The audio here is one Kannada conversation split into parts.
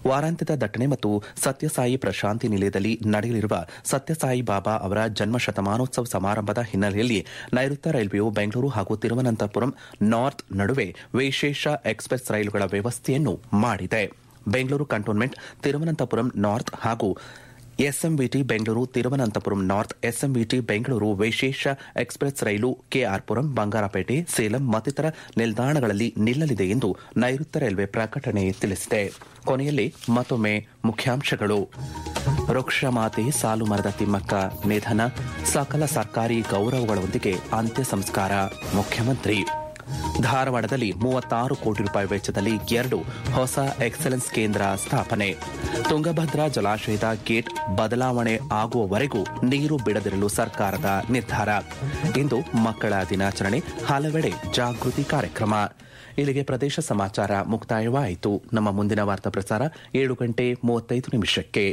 ವಾರಾಂತ್ಯದ ದಟ್ಟಣೆ ಮತ್ತು ಸತ್ಯಸಾಯಿ ಪ್ರಶಾಂತಿ ನಿಲಯದಲ್ಲಿ ನಡೆಯಲಿರುವ ಸತ್ಯಸಾಯಿ ಬಾಬಾ ಅವರ ಜನ್ಮ ಶತಮಾನೋತ್ಸವ ಸಮಾರಂಭದ ಹಿನ್ನೆಲೆಯಲ್ಲಿ ನೈಋತ್ಯ ರೈಲ್ವೆಯು ಬೆಂಗಳೂರು ಹಾಗೂ ತಿರುವನಂತಪುರಂ ನಾರ್ತ್ ನಡುವೆ ವಿಶೇಷ ಎಕ್ಸ್ಪ್ರೆಸ್ ರೈಲುಗಳ ವ್ಯವಸ್ಥೆಯನ್ನು ಮಾಡಿದೆ ಬೆಂಗಳೂರು ಕಂಟೋನ್ಮೆಂಟ್ ತಿರುವನಂತಪುರಂ ನಾರ್ತ್ ಹಾಗೂ SMVT Bengaluru Thiruvananthapuram north SMVT Bengaluru ವಿಶೇಷ ಎಕ್ಸ್ಪ್ರೆಸ್ ರೈಲು ಕೆಆರ್ಪುರಂ ಬಂಗಾರಪೇಟೆ ಸೇಲಂ ಮತ್ತಿತರ ನಿಲ್ದಾಣಗಳಲ್ಲಿ ನಿಲ್ಲಲಿದೆ ಎಂದು ನೈಋತ್ಯ ರೈಲ್ವೆ ಪ್ರಕಟಣೆ ತಿಳಿಸಿದೆ ಕೊನೆಯಲ್ಲಿ ಮತ್ತೊಮ್ಮೆ ಮುಖ್ಯಾಂಶಗಳು ವೃಕ್ಷಮಾತೆ ಸಾಲು ಮರದ ತಿಮ್ಮಕ್ಕ ನಿಧನ ಸಕಲ ಸರ್ಕಾರಿ ಗೌರವಗಳೊಂದಿಗೆ ಅಂತ್ಯ ಸಂಸ್ಕಾರ ಮುಖ್ಯಮಂತ್ರಿ ಧಾರವಾಡದಲ್ಲಿ ಮೂವತ್ತಾರು ಕೋಟಿ ರೂಪಾಯಿ ವೆಚ್ಚದಲ್ಲಿ ಎರಡು ಹೊಸ ಎಕ್ಸಲೆನ್ಸ್ ಕೇಂದ್ರ ಸ್ಥಾಪನೆ ತುಂಗಭದ್ರಾ ಜಲಾಶಯದ ಗೇಟ್ ಬದಲಾವಣೆ ಆಗುವವರೆಗೂ ನೀರು ಬಿಡದಿರಲು ಸರ್ಕಾರದ ನಿರ್ಧಾರ ಇಂದು ಮಕ್ಕಳ ದಿನಾಚರಣೆ ಹಲವೆಡೆ ಜಾಗೃತಿ ಕಾರ್ಯಕ್ರಮ ಇಲ್ಲಿಗೆ ಪ್ರದೇಶ ಸಮಾಚಾರ ಮುಕ್ತಾಯವಾಯಿತು ನಮ್ಮ ಮುಂದಿನ ವಾರ್ತಾ ಪ್ರಸಾರ ಏಳು ಗಂಟೆ ಮೂವತ್ತೈದು ನಿಮಿಷಕ್ಕೆ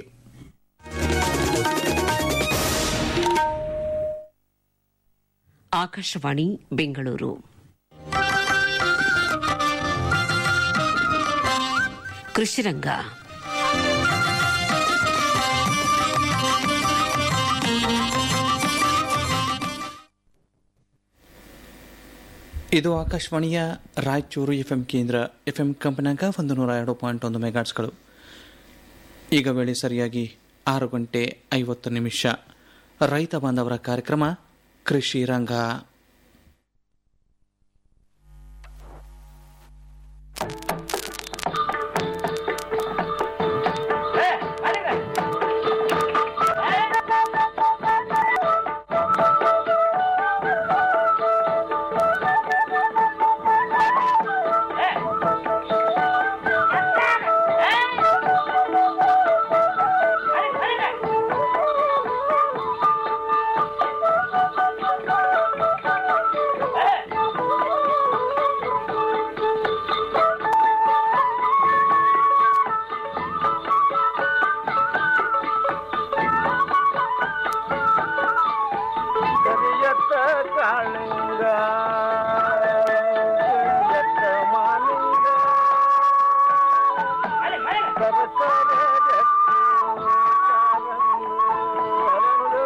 ಆಕಾಶವಾಣಿ ಬೆಂಗಳೂರು ಕೃಷಿರಂಗ ಇದು ಆಕಾಶವಾಣಿಯ ರಾಯಚೂರು ಎಫ್ಎಂ ಕೇಂದ್ರ ಎಫ್ಎಂ ಕಂಪನಾಗ ಒಂದು ನೂರ ಎರಡು ಪಾಯಿಂಟ್ ಒಂದು ಮೆಗಾಟ್ಸ್ಗಳು ಈಗ ವೇಳೆ ಸರಿಯಾಗಿ ಆರು ಗಂಟೆ ಐವತ್ತು ನಿಮಿಷ ರೈತ ಬಾಂಧವರ ಕಾರ್ಯಕ್ರಮ ಕೃಷಿ ರಂಗ ಕರಿಯತ್ತ ಕಾಳಿಂಗ ಕರಿಯತ್ತ ಮಾಲಿಂಗ ಸರಸರ ಜಟ್ಟಿ ಕಾಲಂದು ಹರಳು.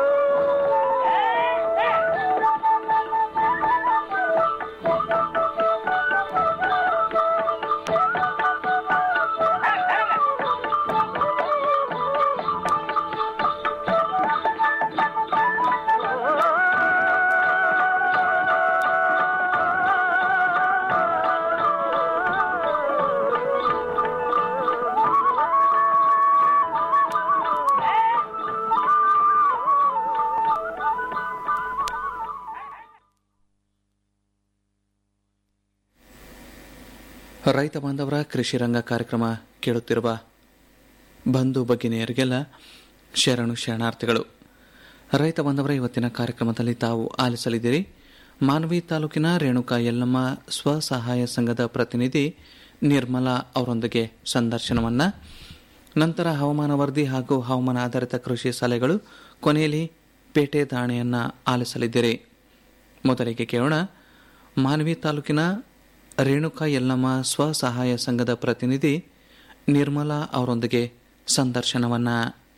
ರೈತ ಬಾಂಧವರ ಕೃಷಿ ರಂಗ ಕಾರ್ಯಕ್ರಮ ಕೇಳುತ್ತಿರುವ ಬಂಧು ಭಗಿನಿಯರಿಗೆಲ್ಲ ಶರಣು ಶರಣಾರ್ಥಿಗಳು ರೈತ ಬಾಂಧವರ ಇವತ್ತಿನ ಕಾರ್ಯಕ್ರಮದಲ್ಲಿ ತಾವು ಆಲಿಸಲಿದ್ದೀರಿ ಮಾನವಿ ತಾಲೂಕಿನ ರೇಣುಕಾ ಯಲ್ಲಮ್ಮ ಸ್ವಸಹಾಯ ಸಂಘದ ಪ್ರತಿನಿಧಿ ನಿರ್ಮಲಾ ಅವರೊಂದಿಗೆ ಸಂದರ್ಶನವನ್ನ ನಂತರ ಹವಾಮಾನ ವರದಿ ಹಾಗೂ ಹವಾಮಾನ ಆಧಾರಿತ ಕೃಷಿ ಸಲಹೆಗಳು ಕೊನೆಯಲ್ಲಿ ಪೇಟೆ ದಾಣೆಯನ್ನ ಆಲಿಸಲಿದ್ದೀರಿ ಮೊದಲಿಗೆ ಕೇಳೋಣ ಮಾನವಿ ತಾಲೂಕಿನ ರೇಣುಕಾ ಯಲ್ಲಮ್ಮ ಸ್ವಸಹಾಯ ಸಂಘದ ಪ್ರತಿನಿಧಿ ನಿರ್ಮಲಾ ಅವರೊಂದಿಗೆ ಸಂದರ್ಶನವನ್ನ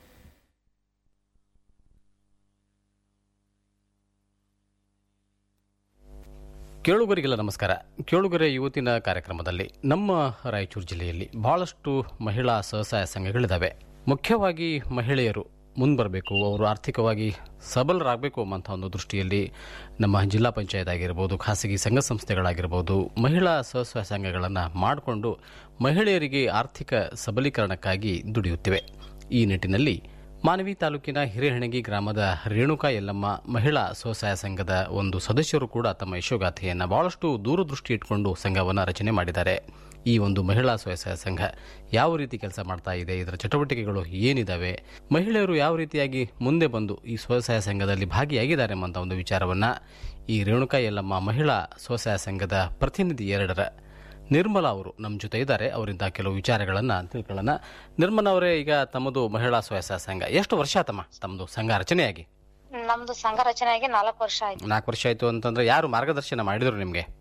ಕೇಳುಗರಿಗೆಲ್ಲ ನಮಸ್ಕಾರ ಕೇಳುಗರೆ ಇವತ್ತಿನ ಕಾರ್ಯಕ್ರಮದಲ್ಲಿ ನಮ್ಮ ರಾಯಚೂರು ಜಿಲ್ಲೆಯಲ್ಲಿ ಬಹಳಷ್ಟು ಮಹಿಳಾ ಸ್ವಸಹಾಯ ಸಂಘಗಳಿದ್ದಾವೆ ಮುಖ್ಯವಾಗಿ ಮಹಿಳೆಯರು ಮುಂದ್ಬರಬೇಕು ಅವರು ಆರ್ಥಿಕವಾಗಿ ಸಬಲರಾಗಬೇಕು ಎಂಬಂಥ ಒಂದು ದೃಷ್ಟಿಯಲ್ಲಿ ನಮ್ಮ ಜಿಲ್ಲಾ ಪಂಚಾಯತ್ ಆಗಿರ್ಬೋದು ಖಾಸಗಿ ಸಂಘ ಸಂಸ್ಥೆಗಳಾಗಿರ್ಬೋದು ಮಹಿಳಾ ಸ್ವಸಹಾಯ ಸಂಘಗಳನ್ನು ಮಾಡಿಕೊಂಡು ಮಹಿಳೆಯರಿಗೆ ಆರ್ಥಿಕ ಸಬಲೀಕರಣಕ್ಕಾಗಿ ದುಡಿಯುತ್ತಿವೆ ಈ ನಿಟ್ಟಿನಲ್ಲಿ ಮಾನವಿ ತಾಲೂಕಿನ ಹಿರೇಹಣಗಿ ಗ್ರಾಮದ ರೇಣುಕಾ ಯಲ್ಲಮ್ಮ ಮಹಿಳಾ ಸ್ವಸಹಾಯ ಸಂಘದ ಒಂದು ಸದಸ್ಯರು ಕೂಡ ತಮ್ಮ ಯಶೋಗಾಥೆಯನ್ನು ಬಹಳಷ್ಟು ದೂರದೃಷ್ಟಿ ಇಟ್ಕೊಂಡು ಸಂಘವನ್ನು ರಚನೆ ಮಾಡಿದ್ದಾರೆ ಈ ಒಂದು ಮಹಿಳಾ ಸ್ವಸಹಾಯ ಸಂಘ ಯಾವ ರೀತಿ ಕೆಲಸ ಮಾಡ್ತಾ ಇದೆ ಇದರ ಚಟುವಟಿಕೆಗಳು ಏನಿದಾವೆ ಮಹಿಳೆಯರು ಯಾವ ರೀತಿಯಾಗಿ ಮುಂದೆ ಬಂದು ಈ ಸ್ವಸಹಾಯ ಸಂಘದಲ್ಲಿ ಭಾಗಿಯಾಗಿದ್ದಾರೆ ಎಂಬಂಥ ಒಂದು ವಿಚಾರವನ್ನ ಈ ರೇಣುಕಾ ಯಲ್ಲಮ್ಮ ಮಹಿಳಾ ಸ್ವಸಹಾಯ ಸಂಘದ ಪ್ರತಿನಿಧಿ ಎರಡರ ನಿರ್ಮಲಾ ಅವರು ನಮ್ಮ ಜೊತೆ ಇದ್ದಾರೆ ಅವರಿಂದ ಕೆಲವು ವಿಚಾರಗಳನ್ನ ತಿಳ್ಕೊಳ್ಳೋಣ ನಿರ್ಮಲಾ ಅವರೇ ಈಗ ತಮ್ಮದು ಮಹಿಳಾ ಸ್ವಸಹಾಯ ಸಂಘ ಎಷ್ಟು ವರ್ಷ ಆತಮ್ಮ ತಮ್ಮದು ಸಂಘ ರಚನೆಯಾಗಿ ನಮ್ದು ಸಂಘ ರಚನೆಯಾಗಿ ನಾಲ್ಕು ವರ್ಷ ಆಯ್ತು ನಾಲ್ಕು ವರ್ಷ ಆಯ್ತು ಅಂತಂದ್ರೆ ಯಾರು ಮಾರ್ಗದರ್ಶನ ಮಾಡಿದ್ರು ನಿಮಗೆ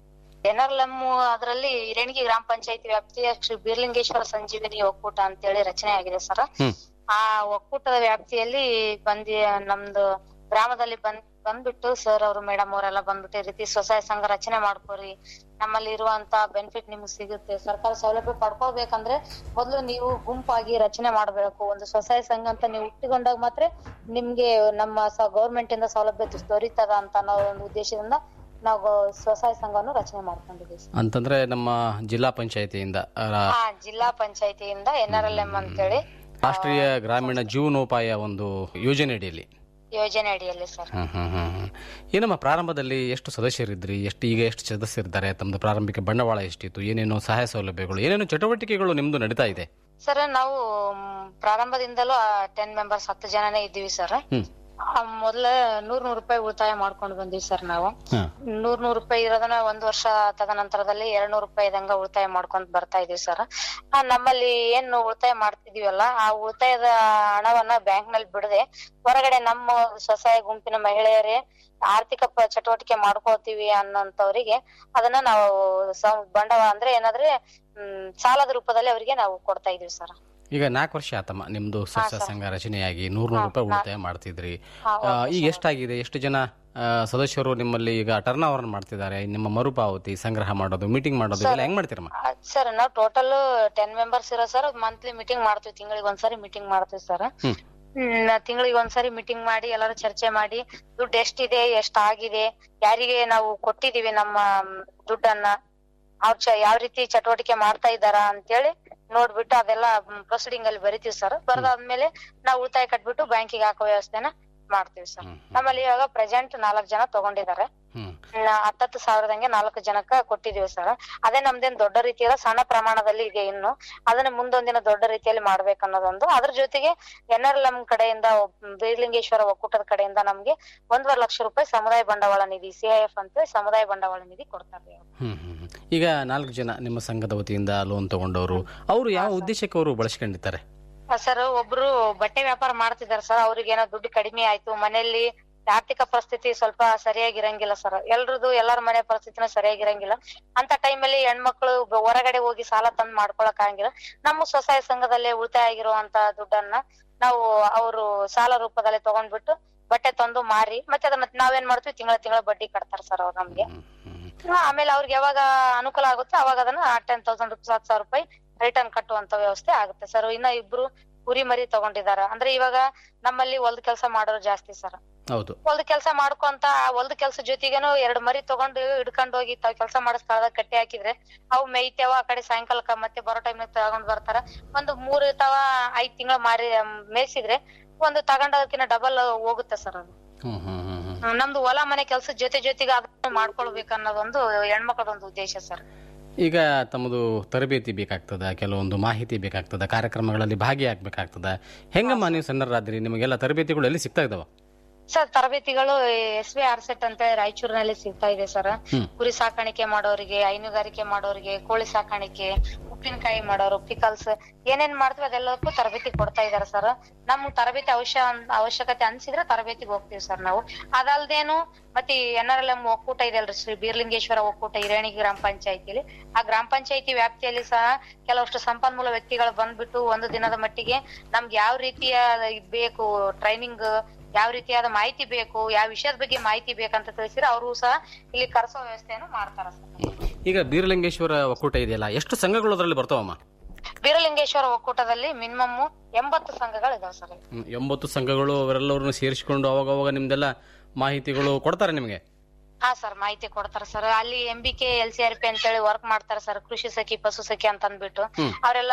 ಎನ್ಆರ್ಎಲ್ಎಂ ಅದರಲ್ಲಿ ಹಿರೇಣಿಗೆ ಗ್ರಾಮ ಪಂಚಾಯತಿ ವ್ಯಾಪ್ತಿಯ ಶ್ರೀ ಬೀರ್ಲಿಂಗೇಶ್ವರ ಸಂಜೀವಿನಿ ಒಕ್ಕೂಟ ಅಂತೇಳಿ ರಚನೆ ಆಗಿದೆ ಸರ್ ಹ್ಮ್. ಆ ಒಕ್ಕೂಟದ ವ್ಯಾಪ್ತಿಯಲ್ಲಿ ಬಂದಿ ನಮ್ದು ಗ್ರಾಮದಲ್ಲಿ ಬಂದ್ ಬಂದ್ಬಿಟ್ಟು ಸರ್ ಅವರು ಮೇಡಮ್ ಅವರೆಲ್ಲ ಬಂದ್ಬಿಟ್ಟು ಈ ರೀತಿ ಸ್ವಸಹಾಯ ಸಂಘ ರಚನೆ ಮಾಡ್ಕೋರಿ ನಮ್ಮಲ್ಲಿ ಇರುವಂತ ಬೆನಿಫಿಟ್ ನಿಮ್ಗೆ ಸಿಗುತ್ತೆ ಸರ್ಕಾರ ಸೌಲಭ್ಯ ಪಡ್ಕೋಬೇಕಂದ್ರೆ ಮೊದ್ಲು ನೀವು ಗುಂಪಾಗಿ ರಚನೆ ಮಾಡ್ಬೇಕು ಒಂದು ಸ್ವಸಹಾಯ ಸಂಘ ಅಂತ ನೀವು ಹುಟ್ಟಿಕೊಂಡಾಗ ಮಾತ್ರ ನಿಮ್ಗೆ ನಮ್ಮ ಗೌರ್ಮೆಂಟ್ ಇಂದ ಸೌಲಭ್ಯ ದೊರೀತದ ಅಂತ ಅನ್ನೋ ಒಂದು ಉದ್ದೇಶದಿಂದ ನಾವು ಸ್ವಸಹಾಯ ಸಂಘವನ್ನು ರಚನೆ ಮಾಡ್ಕೊಂಡಿದ್ದೀವಿ ಸರ್. ಅಂತಂದ್ರೆ ನಮ್ಮ ಜಿಲ್ಲಾ ಪಂಚಾಯತಿಯಿಂದ ರಾ- ಆ ಜಿಲ್ಲಾ ಪಂಚಾಯತಿಯಿಂದ ಎನ್ ಆರ್ ಎಲ್ ಎಂ ಅಂತೇಳಿ ರಾಷ್ಟ್ರೀಯ ಗ್ರಾಮೀಣ ಜೀವನೋಪಾಯ ಒಂದು ಯೋಜನೆ ಅಡಿಯಲ್ಲಿ ಯೋಜನೆ ಅಡಿಯಲ್ಲಿ ಸರ್ ಹ್ಮ್ ಹ್ಮ್ ಹ್ಮ್ ಹ್ಮ್. ಈ ನಮ್ಮ ಪ್ರಾರಂಭದಲ್ಲಿ ಎಷ್ಟು ಸದಸ್ಯರಿದ್ರಿ ಎಷ್ಟು ಈಗ ಎಷ್ಟು ಸದಸ್ಯರಿದ್ದಾರೆ ತಮ್ಮದು ಪ್ರಾರಂಭಿಕ ಬಂಡವಾಳ ಎಷ್ಟಿತ್ತು ಏನೇನು ಸಹಾಯ ಸೌಲಭ್ಯಗಳು ಏನೇನು ಚಟುವಟಿಕೆಗಳು ನಿಮ್ದು ನಡೀತಾ ಇದೆ ಸರ್ ನಾವು ಮ್, ಪ್ರಾರಂಭದಿಂದಲೂ ಟೆನ್ ಮೆಂಬರ್ಸ್ ಹತ್ತು ಜನನೇ ಇದ್ದೀವಿ ಸರ್ ಹ್ಮ್ ಮೊದ್ಲ ನೂರ್ ನೂರ್ ರೂಪಾಯಿ ಉಳಿತಾಯ ಮಾಡ್ಕೊಂಡು ಬಂದಿವಿ ಸರ್ ನಾವು ಹಾ. ನೂರ್ ನೂರ್ ರೂಪಾಯಿ ಇರೋದನ್ನ ಒಂದ್ ವರ್ಷ ತದನಂತರದಲ್ಲಿ ಎರಡ್ ನೂರ್ ರೂಪಾಯಿ ಇದಂಗ ಉಳಿತಾಯ ಮಾಡ್ಕೊಂಡ್ ಬರ್ತಾ ಇದೀವಿ ಸರ್ ನಮ್ಮಲ್ಲಿ ಏನ್ ಉಳಿತಾಯ ಮಾಡ್ತಿದೀವಲ್ಲ ಆ ಉಳಿತಾಯದ ಹಣವನ್ನ ಬ್ಯಾಂಕ್ ನಲ್ಲಿ ಬಿಡದೆ ಹೊರಗಡೆ ನಮ್ಮ ಸ್ವಸಹಾಯ ಗುಂಪಿನ ಮಹಿಳೆಯರೇ ಆರ್ಥಿಕ ಪ- ಚಟುವಟಿಕೆ ಮಾಡ್ಕೋತೀವಿ ಅನ್ನೋಂತವ್ರಿಗೆ ಅದನ್ನ ನಾವು ಸ- ಬಂಡವಾಳ ಅಂದ್ರೆ ಏನಾದ್ರೆ ಹ್ಮ್ ಸಾಲದ ರೂಪದಲ್ಲಿ ಅವರಿಗೆ ನಾವು ಕೊಡ್ತಾ ಇದೀವಿ ಸರ್ ಈಗ ನಾಲ್ಕು ವರ್ಷ ಆತಮ್ಮ ನಿಮ್ದು ಸ್ವಸಹಾಯ ಸಂಘ ರಚನೆಯಾಗಿ ನೂರ್ ನೂರು ರೂಪಾಯಿ ಉಳಿತಾಯ ಮಾಡ್ತಿದ್ರಿ ಆ, ಈಗ ಎಷ್ಟಾಗಿದೆ ಎಷ್ಟು ಜನ ಆ, ಸದಸ್ಯರು ನಿಮ್ಮಲ್ಲಿ ಈಗ ಟರ್ನ್ ಓವರ್ ಮಾಡ್ತಿದ್ದಾರೆ ನಿಮ್ಮ ಮರುಪಾವತಿ ಸಂಗ್ರಹ ಮಾಡೋದು ಮೀಟಿಂಗ್ ಮಾಡೋದು ಇವೆಲ್ಲ ಹೆಂಗ್ ಮಾಡ್ತೀರಮ್ಮ ಸರ್ ನಾವು ಟೋಟಲ್ ಟೆನ್ ಮೆಂಬರ್ಸ್ ಇರೋ ಸರ್ ಮಂತ್ಲಿ ಮೀಟಿಂಗ್ ಮಾಡ್ತೀವಿ ತಿಂಗಳಿಗೆ ಒಂದ್ಸರಿ ಮೀಟಿಂಗ್ ಮಾಡ್ತೀವಿ ಸರ್ ಹ್ಮ್. ತಿಂಗಳಿಗೆ ಒಂದ್ಸರಿ ಮೀಟಿಂಗ್ ಮಾಡಿ ಎಲ್ಲರೂ ಚರ್ಚೆ ಮಾಡಿ ದುಡ್ಡು ಎಷ್ಟಿದೆ ಎಷ್ಟ್ ಆಗಿದೆ ಯಾರಿಗೆ ನಾವು ಕೊಟ್ಟಿದೀವಿ ನಮ್ಮ ಮ್, ದುಡ್ಡನ್ನ ಅವ್ರ ಚ ಯಾವ ರೀತಿ ಚಟುವಟಿಕೆ ಮಾಡ್ತಾ ಇದಾರ ಅಂತೇಳಿ ನೋಡ್ಬಿಟ್ಟು ಅದೆಲ್ಲ ಪ್ರೊಸೀಡಿಂಗ್ ಅಲ್ಲಿ ಬರಿತೀವಿ ಸರ್ ಬರದಾದ್ಮೇಲೆ ನಾವು ಉಳಿತಾಯ ಕಟ್ಬಿಟ್ಟು ಬ್ಯಾಂಕಿಗೆ ಹಾಕೋ ವ್ಯವಸ್ಥೆನ ಮಾಡ್ತೀವಿ ಸರ್ ಹ್ಮ್. ನಮ್ಮಲ್ಲಿ ಇವಾಗ ಪ್ರೆಸೆಂಟ್ ನಾಲ್ಕು ಜನ ತಗೊಂಡಿದ್ದಾರೆ ಹ್ಮ್ ನಾ- ಹತ್ತತ್ತು ಸಾವಿರದಂಗೆ ನಾಲ್ಕು ಜನಕ್ಕ ಕೊಟ್ಟಿದೀವಿ ಸರ್ ಅದೇ ನಮ್ದೇನ್ ದೊಡ್ಡ ರೀತಿಯ ಸಣ್ಣ ಪ್ರಮಾಣದಲ್ಲಿ ಇದೆ ಇನ್ನು ಅದನ್ನ ಮುಂದೊಂದಿನ ದೊಡ್ಡ ರೀತಿಯಲ್ಲಿ ಮಾಡ್ಬೇಕನ್ನೋದೊಂದು ಅದ್ರ ಜೊತೆಗೆ ಎನ್ ಆರ್ ಎಲ್ ಎಂ ಕಡೆಯಿಂದ ಒಬ್- ಬೀರ್ಲಿಂಗೇಶ್ವರ ಒಕ್ಕೂಟದ ಕಡೆಯಿಂದ ನಮ್ಗೆ ಒಂದೂವರೆ ಲಕ್ಷ ರೂಪಾಯಿ ಸಮುದಾಯ ಬಂಡವಾಳ ನಿಧಿ ಸಿಐಎಫ್ ಅಂತ ಸಮುದಾಯ ಬಂಡವಾಳ ನಿಧಿ ಕೊಡ್ತಾರೆ ಅವ್ರು. ಹ್ಮ್ ಹ್ಮ್ ಹ್ಮ್. ಈಗ ನಾಲ್ಕು ಜನ ನಿಮ್ಮ ಸಂಘದ ವತಿಯಿಂದ ಲೋನ್ ತಗೊಂಡವರು ಅವರು ಯಾವ ಉದ್ದೇಶಕ್ಕೆ ಅವರು ಬಳಸ್ಕೊಂಡಿದ್ದಾರೆ ಸರ್ ಒಬ್ರು ಬಟ್ಟೆ ವ್ಯಾಪಾರ ಮಾಡ್ತಿದಾರೆ ಸರ್ ಅವ್ರಿಗೆ ಏನೋ ದುಡ್ಡು ಕಡಿಮೆ ಆಯ್ತು ಮನೆಯಲ್ಲಿ ಆರ್ಥಿಕ ಪರಿಸ್ಥಿತಿ ಸ್ವಲ್ಪ ಸರಿಯಾಗಿರಂಗಿಲ್ಲ ಸರ್ ಎಲ್ರದು ಎಲ್ಲಾರ ಮನೆ ಪರಿಸ್ಥಿತಿನ ಸರಿಯಾಗಿರಂಗಿಲ್ಲ ಅಂತ ಟೈಮಲ್ಲಿ ಹೆಣ್ಮಕ್ಳು ಬ- ಹೊರಗಡೆ ಹೋಗಿ ಸಾಲ ತಂದ್ ಮಾಡ್ಕೊಳಕ್ ಆಗಂಗಿಲ್ಲ ನಮ್ಮ ಸ್ವಸಹಾಯ ಸಂಘದಲ್ಲೇ ಉಳಿತಾಯ ಆಗಿರುವಂತ ದುಡ್ಡನ್ನ ನಾವು ಅವರು ಸಾಲ ರೂಪದಲ್ಲಿ ತಗೊಂಡ್ಬಿಟ್ಟು ಬಟ್ಟೆ ತಂದು ಮಾರಿ ಮತ್ತೆ ಅದನ್ನ ನಾವೇನ್ ಮಾಡ್ತೀವಿ ತಿಂಗಳ ತಿಂಗಳ ಬಡ್ಡಿ ಕಟ್ತಾರ ಸರ್ ಅವ್ರು ನಮ್ಗೆ ಹ್ಮ್ ಹ್ಮ್ ಹಾ, ಆಮೇಲೆ ಅವ್ರಿಗೆ ಯಾವಾಗ ಅನುಕೂಲ ಆಗುತ್ತೆ ಅವಾಗ ಅದನ್ನ ಟೆನ್ ತೌಸಂಡ್ ರುಪೀಸ್ ಹತ್ತು ಸಾವಿರ ರೂಪಾಯಿ ರಿಟರ್ನ್ ಕಟ್ಟುವಂತ ವ್ಯವಸ್ಥೆ ಆಗುತ್ತೆ ಸರ್ ಇನ್ನ ಇಬ್ರು ಕುರಿ ಮರಿ ತಗೊಂಡಿದಾರ ಅಂದ್ರೆ ಇವಾಗ ನಮ್ಮಲ್ಲಿ ಹೊಲ್ದ ಕೆಲಸ ಮಾಡೋರು ಜಾಸ್ತಿ ಸರ್ ಹೌದು ಹೊಲ್ದ ಕೆಲಸ ಮಾಡ್ಕೊಂತ ಆ ಹೊಲ್ದ ಕೆಲಸ ಜೊತೆಗೇನು ಎರಡ್ ಮರಿ ತಗೊಂಡು ಹಿಡ್ಕೊಂಡ್ ಹೋಗಿ ತಾವ್ ಕೆಲಸ ಮಾಡೋ ಸ್ಥಳದಾಗ ಕಟ್ಟಿ ಹಾಕಿದ್ರೆ ಅವು ಮೇಯ್ತೇವ ಆ ಕಡೆ ಸಾಯಂಕಾಲಕ್ಕ ಮತ್ತೆ ಬರೋ ಟೈಮ್ ತಗೊಂಡ್ ಬರ್ತಾರ ಒಂದು ಮೂರ್ ಇರ್ತಾವ ಐದ್ ತಿಂಗಳ ಮಾರಿ ಮೇಯ್ಸಿದ್ರೆ ಒಂದು ತಗೊಂಡದಕ್ಕಿಂತ ಡಬಲ್ ಹೋಗುತ್ತೆ ಸರ್ ಅದು ಹ್ಮ್ ಹ್ಮ್ ಹ್ಮ್ ಹ್ಮ್ ಹ್ಮ್, ನಮ್ದು ಹೊಲ ಮನೆ ಕೆಲ್ಸದ ಜೊತೆ ಜೊತೆಗೆ ಅದನ್ನ ಮಾಡ್ಕೊಳ್ಬೇಕು ಅನ್ನೋದೊಂದು ಹೆಣ್ಮಕ್ಳದೊಂದು ಉದ್ದೇಶ ಸರ್ ಈಗ ತಮ್ಮದು ತರಬೇತಿ ಬೇಕಾಗ್ತದ ಕೆಲವೊಂದು ಮಾಹಿತಿ ಬೇಕಾಗ್ತದ ಕಾರ್ಯಕ್ರಮಗಳಲ್ಲಿ ಭಾಗಿಯಾಗಬೇಕಾಗ್ತದ ಹೆಂಗಮ್ಮ ನೀವು ಸಣ್ಣರಾದ್ರಿ ನಿಮಗೆಲ್ಲ ತರಬೇತಿಗಳು ಎಲ್ಲಿ ಸಿಗ್ತಾ ಇದಾವ ಸರ್ ತರಬೇತಿಗಳು ಎಸ್ ವಿ ಆರ್ ಸೆಟ್ ಅಂತ ರಾಯಚೂರಿನಲ್ಲಿ ಸಿಗ್ತಾ ಇದೆ ಸರ್ ಹ್ಮ್. ಕುರಿ ಸಾಕಾಣಿಕೆ ಮಾಡೋರಿಗೆ ಹೈನುಗಾರಿಕೆ ಮಾಡೋರಿಗೆ ಕೋಳಿ ಸಾಕಾಣಿಕೆ ಉಪ್ಪಿನಕಾಯಿ ಮಾಡೋರು ಪಿಕಲ್ಸ್ ಏನೇನ್ ಮಾಡ್ತೀವಿ ಅದೆಲ್ಲಕ್ಕೂ ತರಬೇತಿ ಕೊಡ್ತಾ ಇದಾರೆ ಸರ್ ನಮ್ ತರಬೇತಿ ಅವಶ್ಯ ಅವಶ್ಯಕತೆ ಅನ್ಸಿದ್ರೆ ತರಬೇತಿಗೆ ಹೋಗ್ತೀವಿ ಸರ್ ನಾವು ಅದಲ್ದೇನು ಮತ್ತೆ ಎನ್ ಆರ್ ಎಲ್ ಎಂ ಒಕ್ಕೂಟ ಇದೆ ಅಲ್ರಿ ಶ್ರೀ ಬೀರ್ಲಿಂಗೇಶ್ವರ ಒಕ್ಕೂಟ ಹಿರೇಣಿ ಗ್ರಾಮ ಪಂಚಾಯತಿಲಿ ಆ ಗ್ರಾಮ ಪಂಚಾಯತಿ ವ್ಯಾಪ್ತಿಯಲ್ಲಿ ಸಹ ಕೆಲವಷ್ಟು ಸಂಪನ್ಮೂಲ ವ್ಯಕ್ತಿಗಳು ಬಂದ್ಬಿಟ್ಟು ಒಂದು ದಿನದ ಮಟ್ಟಿಗೆ ನಮ್ಗೆ ಯಾವ ರೀತಿಯ ಇದ್ ಬೇಕು ಟ್ರೈನಿಂಗ್ ಯಾವ ರೀತಿಯಾದ ಮಾಹಿತಿ ಬೇಕು ಯಾವ ವಿಷಯದ ಬಗ್ಗೆ ಮಾಹಿತಿ ಬೇಕಂತ ತಿಳಿಸಿದ್ರೆ ಅವರು ಸಹ ಇಲ್ಲಿ ಕರೆಸೋ ವ್ಯವಸ್ಥೆಯನ್ನು ಮಾಡ್ತಾರ ಸರ್ ಈಗ ಬೀರಲಿಂಗೇಶ್ವರ ಒಕ್ಕೂಟ ಇದೆಯಲ್ಲ ಎಷ್ಟು ಸಂಘಗಳು ಅದರಲ್ಲಿ ಬರ್ತಾವಮ್ಮ ಬೀರಲಿಂಗೇಶ್ವರ ಒಕ್ಕೂಟದಲ್ಲಿ ಮಿನಿಮಮ್ ಎಂಬತ್ತು ಸಂಘಗಳು ಇದಾವೆ ಸರ್ ಹ್ಮ್, ಎಂಬತ್ತು ಸಂಘಗಳು ಅವರೆಲ್ಲರನ್ನು ಸೇರಿಸಿಕೊಂಡು ಅವಾಗ ಅವಾಗ ನಿಮ್ದೆಲ್ಲ ಮಾಹಿತಿಗಳು ಕೊಡ್ತಾರೆ ನಿಮಗೆ ಹಾ ಸರ್ ಮಾಹಿತಿ ಕೊಡ್ತಾರ ಸರ್ ಅಲ್ಲಿ M B K L C R P ಅಂತೇಳಿ ವರ್ಕ್ ಮಾಡ್ತಾರ ಸರ್ ಕೃಷಿ ಸಖಿ ಪಶು ಸಖಿ ಅಂತ ಅಂದ್ಬಿಟ್ಟು ಹ್ಮ್. ಅವರೆಲ್ಲ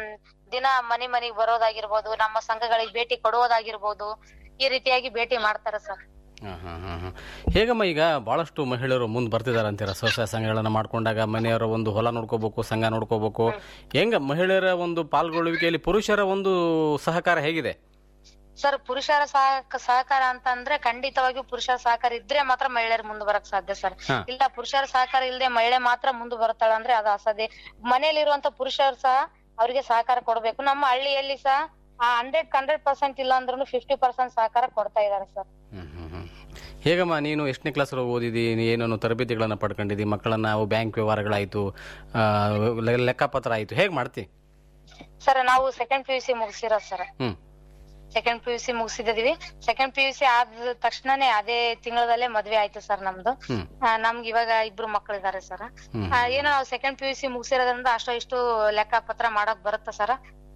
ದಿನ ಮನೆ ಮನೆಗ್ ಬರೋದಾಗಿರ್ಬೋದು ನಮ್ಮ ಸಂಘಗಳಿಗೆ ಭೇಟಿ ಕೊಡುವುದಾಗಿರ್ಬೋದು ಈ ರೀತಿಯಾಗಿ ಭೇಟಿ ಮಾಡ್ತಾರ ಸರ್ ಹಾ, ಹಾ, ಹಾ, ಹಾ. ಹೇಗಮ್ಮ ಈಗ ಬಹಳಷ್ಟು ಮಹಿಳೆಯರು ಮುಂದೆ ಬರ್ತಿದಾರೆ ಅಂತೀರ ಸ್ವಸಹಾಯ ಸಂಘಗಳನ್ನ ಮಾಡ್ಕೊಂಡಾಗ ಮನೆಯವರ ಒಂದು ಹೊಲ ನೋಡ್ಕೋಬೇಕು ಸಂಘ ನೋಡ್ಕೋಬೇಕು ಹೆಂಗ ಮಹಿಳೆಯರ ಒಂದು ಪಾಲ್ಗೊಳ್ಳುವಿಕೆಯಲ್ಲಿ ಪುರುಷರ ಒಂದು ಸಹಕಾರ ಹೇಗಿದೆ ಸರ್ ಪುರುಷರ ಸಹಕ ಸಹಕಾರ ಅಂತ ಅಂದ್ರೆ ಖಂಡಿತವಾಗಿಯೂ ಪುರುಷರ ಸಹಕಾರ ಇದ್ರೆ ಮಾತ್ರ ಮಹಿಳೆಯರು ಮುಂದೆ ಬರಕ್ ಸಾಧ್ಯ ಸರ್ ಹಾ. ಇಲ್ಲ ಪುರುಷರ ಸಹಕಾರ ಇಲ್ಲದೆ ಮಹಿಳೆ ಮಾತ್ರ ಮುಂದೆ ಬರ್ತಾಳ ಅಂದ್ರೆ ಅದು ಅಸಾಧ್ಯ ಮನೆಯಲ್ಲಿರುವಂತ ಪುರುಷರು ಸಹ ಅವರಿಗೆ ಸಹಕಾರ ಕೊಡ್ಬೇಕು ನಮ್ಮ ಹಳ್ಳಿಯಲ್ಲಿ ಸಹ ಹಂಡ್ರೆಡ್ ಹಂಡ್ರೆಡ್ ಪರ್ಸೆಂಟ್ ಇಲ್ಲ ಅಂದ್ರೂ ಫಿಫ್ಟಿ ಪರ್ಸೆಂಟ್ ಸಹಕಾರ ಕೊಡ್ತಾ ಇದಾರೆ ಸರ್ ಹ್ಮ್, ಹ್ಮ್, ಹ್ಮ್. ಹೇಗಮ್ಮ ನೀನು ಎಷ್ಟನೇ ಕ್ಲಾಸ್ ಓದಿದಿ ಏನೇನು ತರಬೇತಿಗಳನ್ನು ಪಡ್ಕೊಂಡಿದ್ದಿ ಮಕ್ಕಳನ್ನ ಅವು ಬ್ಯಾಂಕ್ ವ್ಯವಹಾರಗಳಾಯ್ತು ಆ, ಲೆ- ಲೆಕ್ಕಪತ್ರ ಆಯ್ತು ಹೇಗೆ ಮಾಡ್ತಿ ಸರ್ ನಾವು ಸೆಕೆಂಡ್ ಪಿ ಯು ಸಿ ಮುಗಿಸಿರೋದು sir hmm second P U C ಮುಗಿಸಿದೀವಿ ಸೆಕೆಂಡ್ ಪಿ ಯು ಸಿ ಆದ ತಕ್ಷಣನೇ ಅದೇ ತಿಂಗಳದಲ್ಲೇ ಮದ್ವೆ ಆಯ್ತು ಸರ್ ನಮ್ದು ಹ್ಮ್. ಆ, ನಮ್ಗೆ ಇವಾಗ ಇಬ್ರು ಮಕ್ಕಳಿದ್ದಾರೆ ಸರ್ ಹ್ಮ್. ಏನೋ ನಾವು ಸೆಕೆಂಡ್ ಪಿ ಯು ಸಿ ಮುಗಿಸಿರೋದ್ರಿಂದ ಅಷ್ಟೋ ಇಷ್ಟು ಲೆಕ್ಕಪತ್ರ ಮಾಡಕ್ ಬರುತ್ತೆ ಸರ್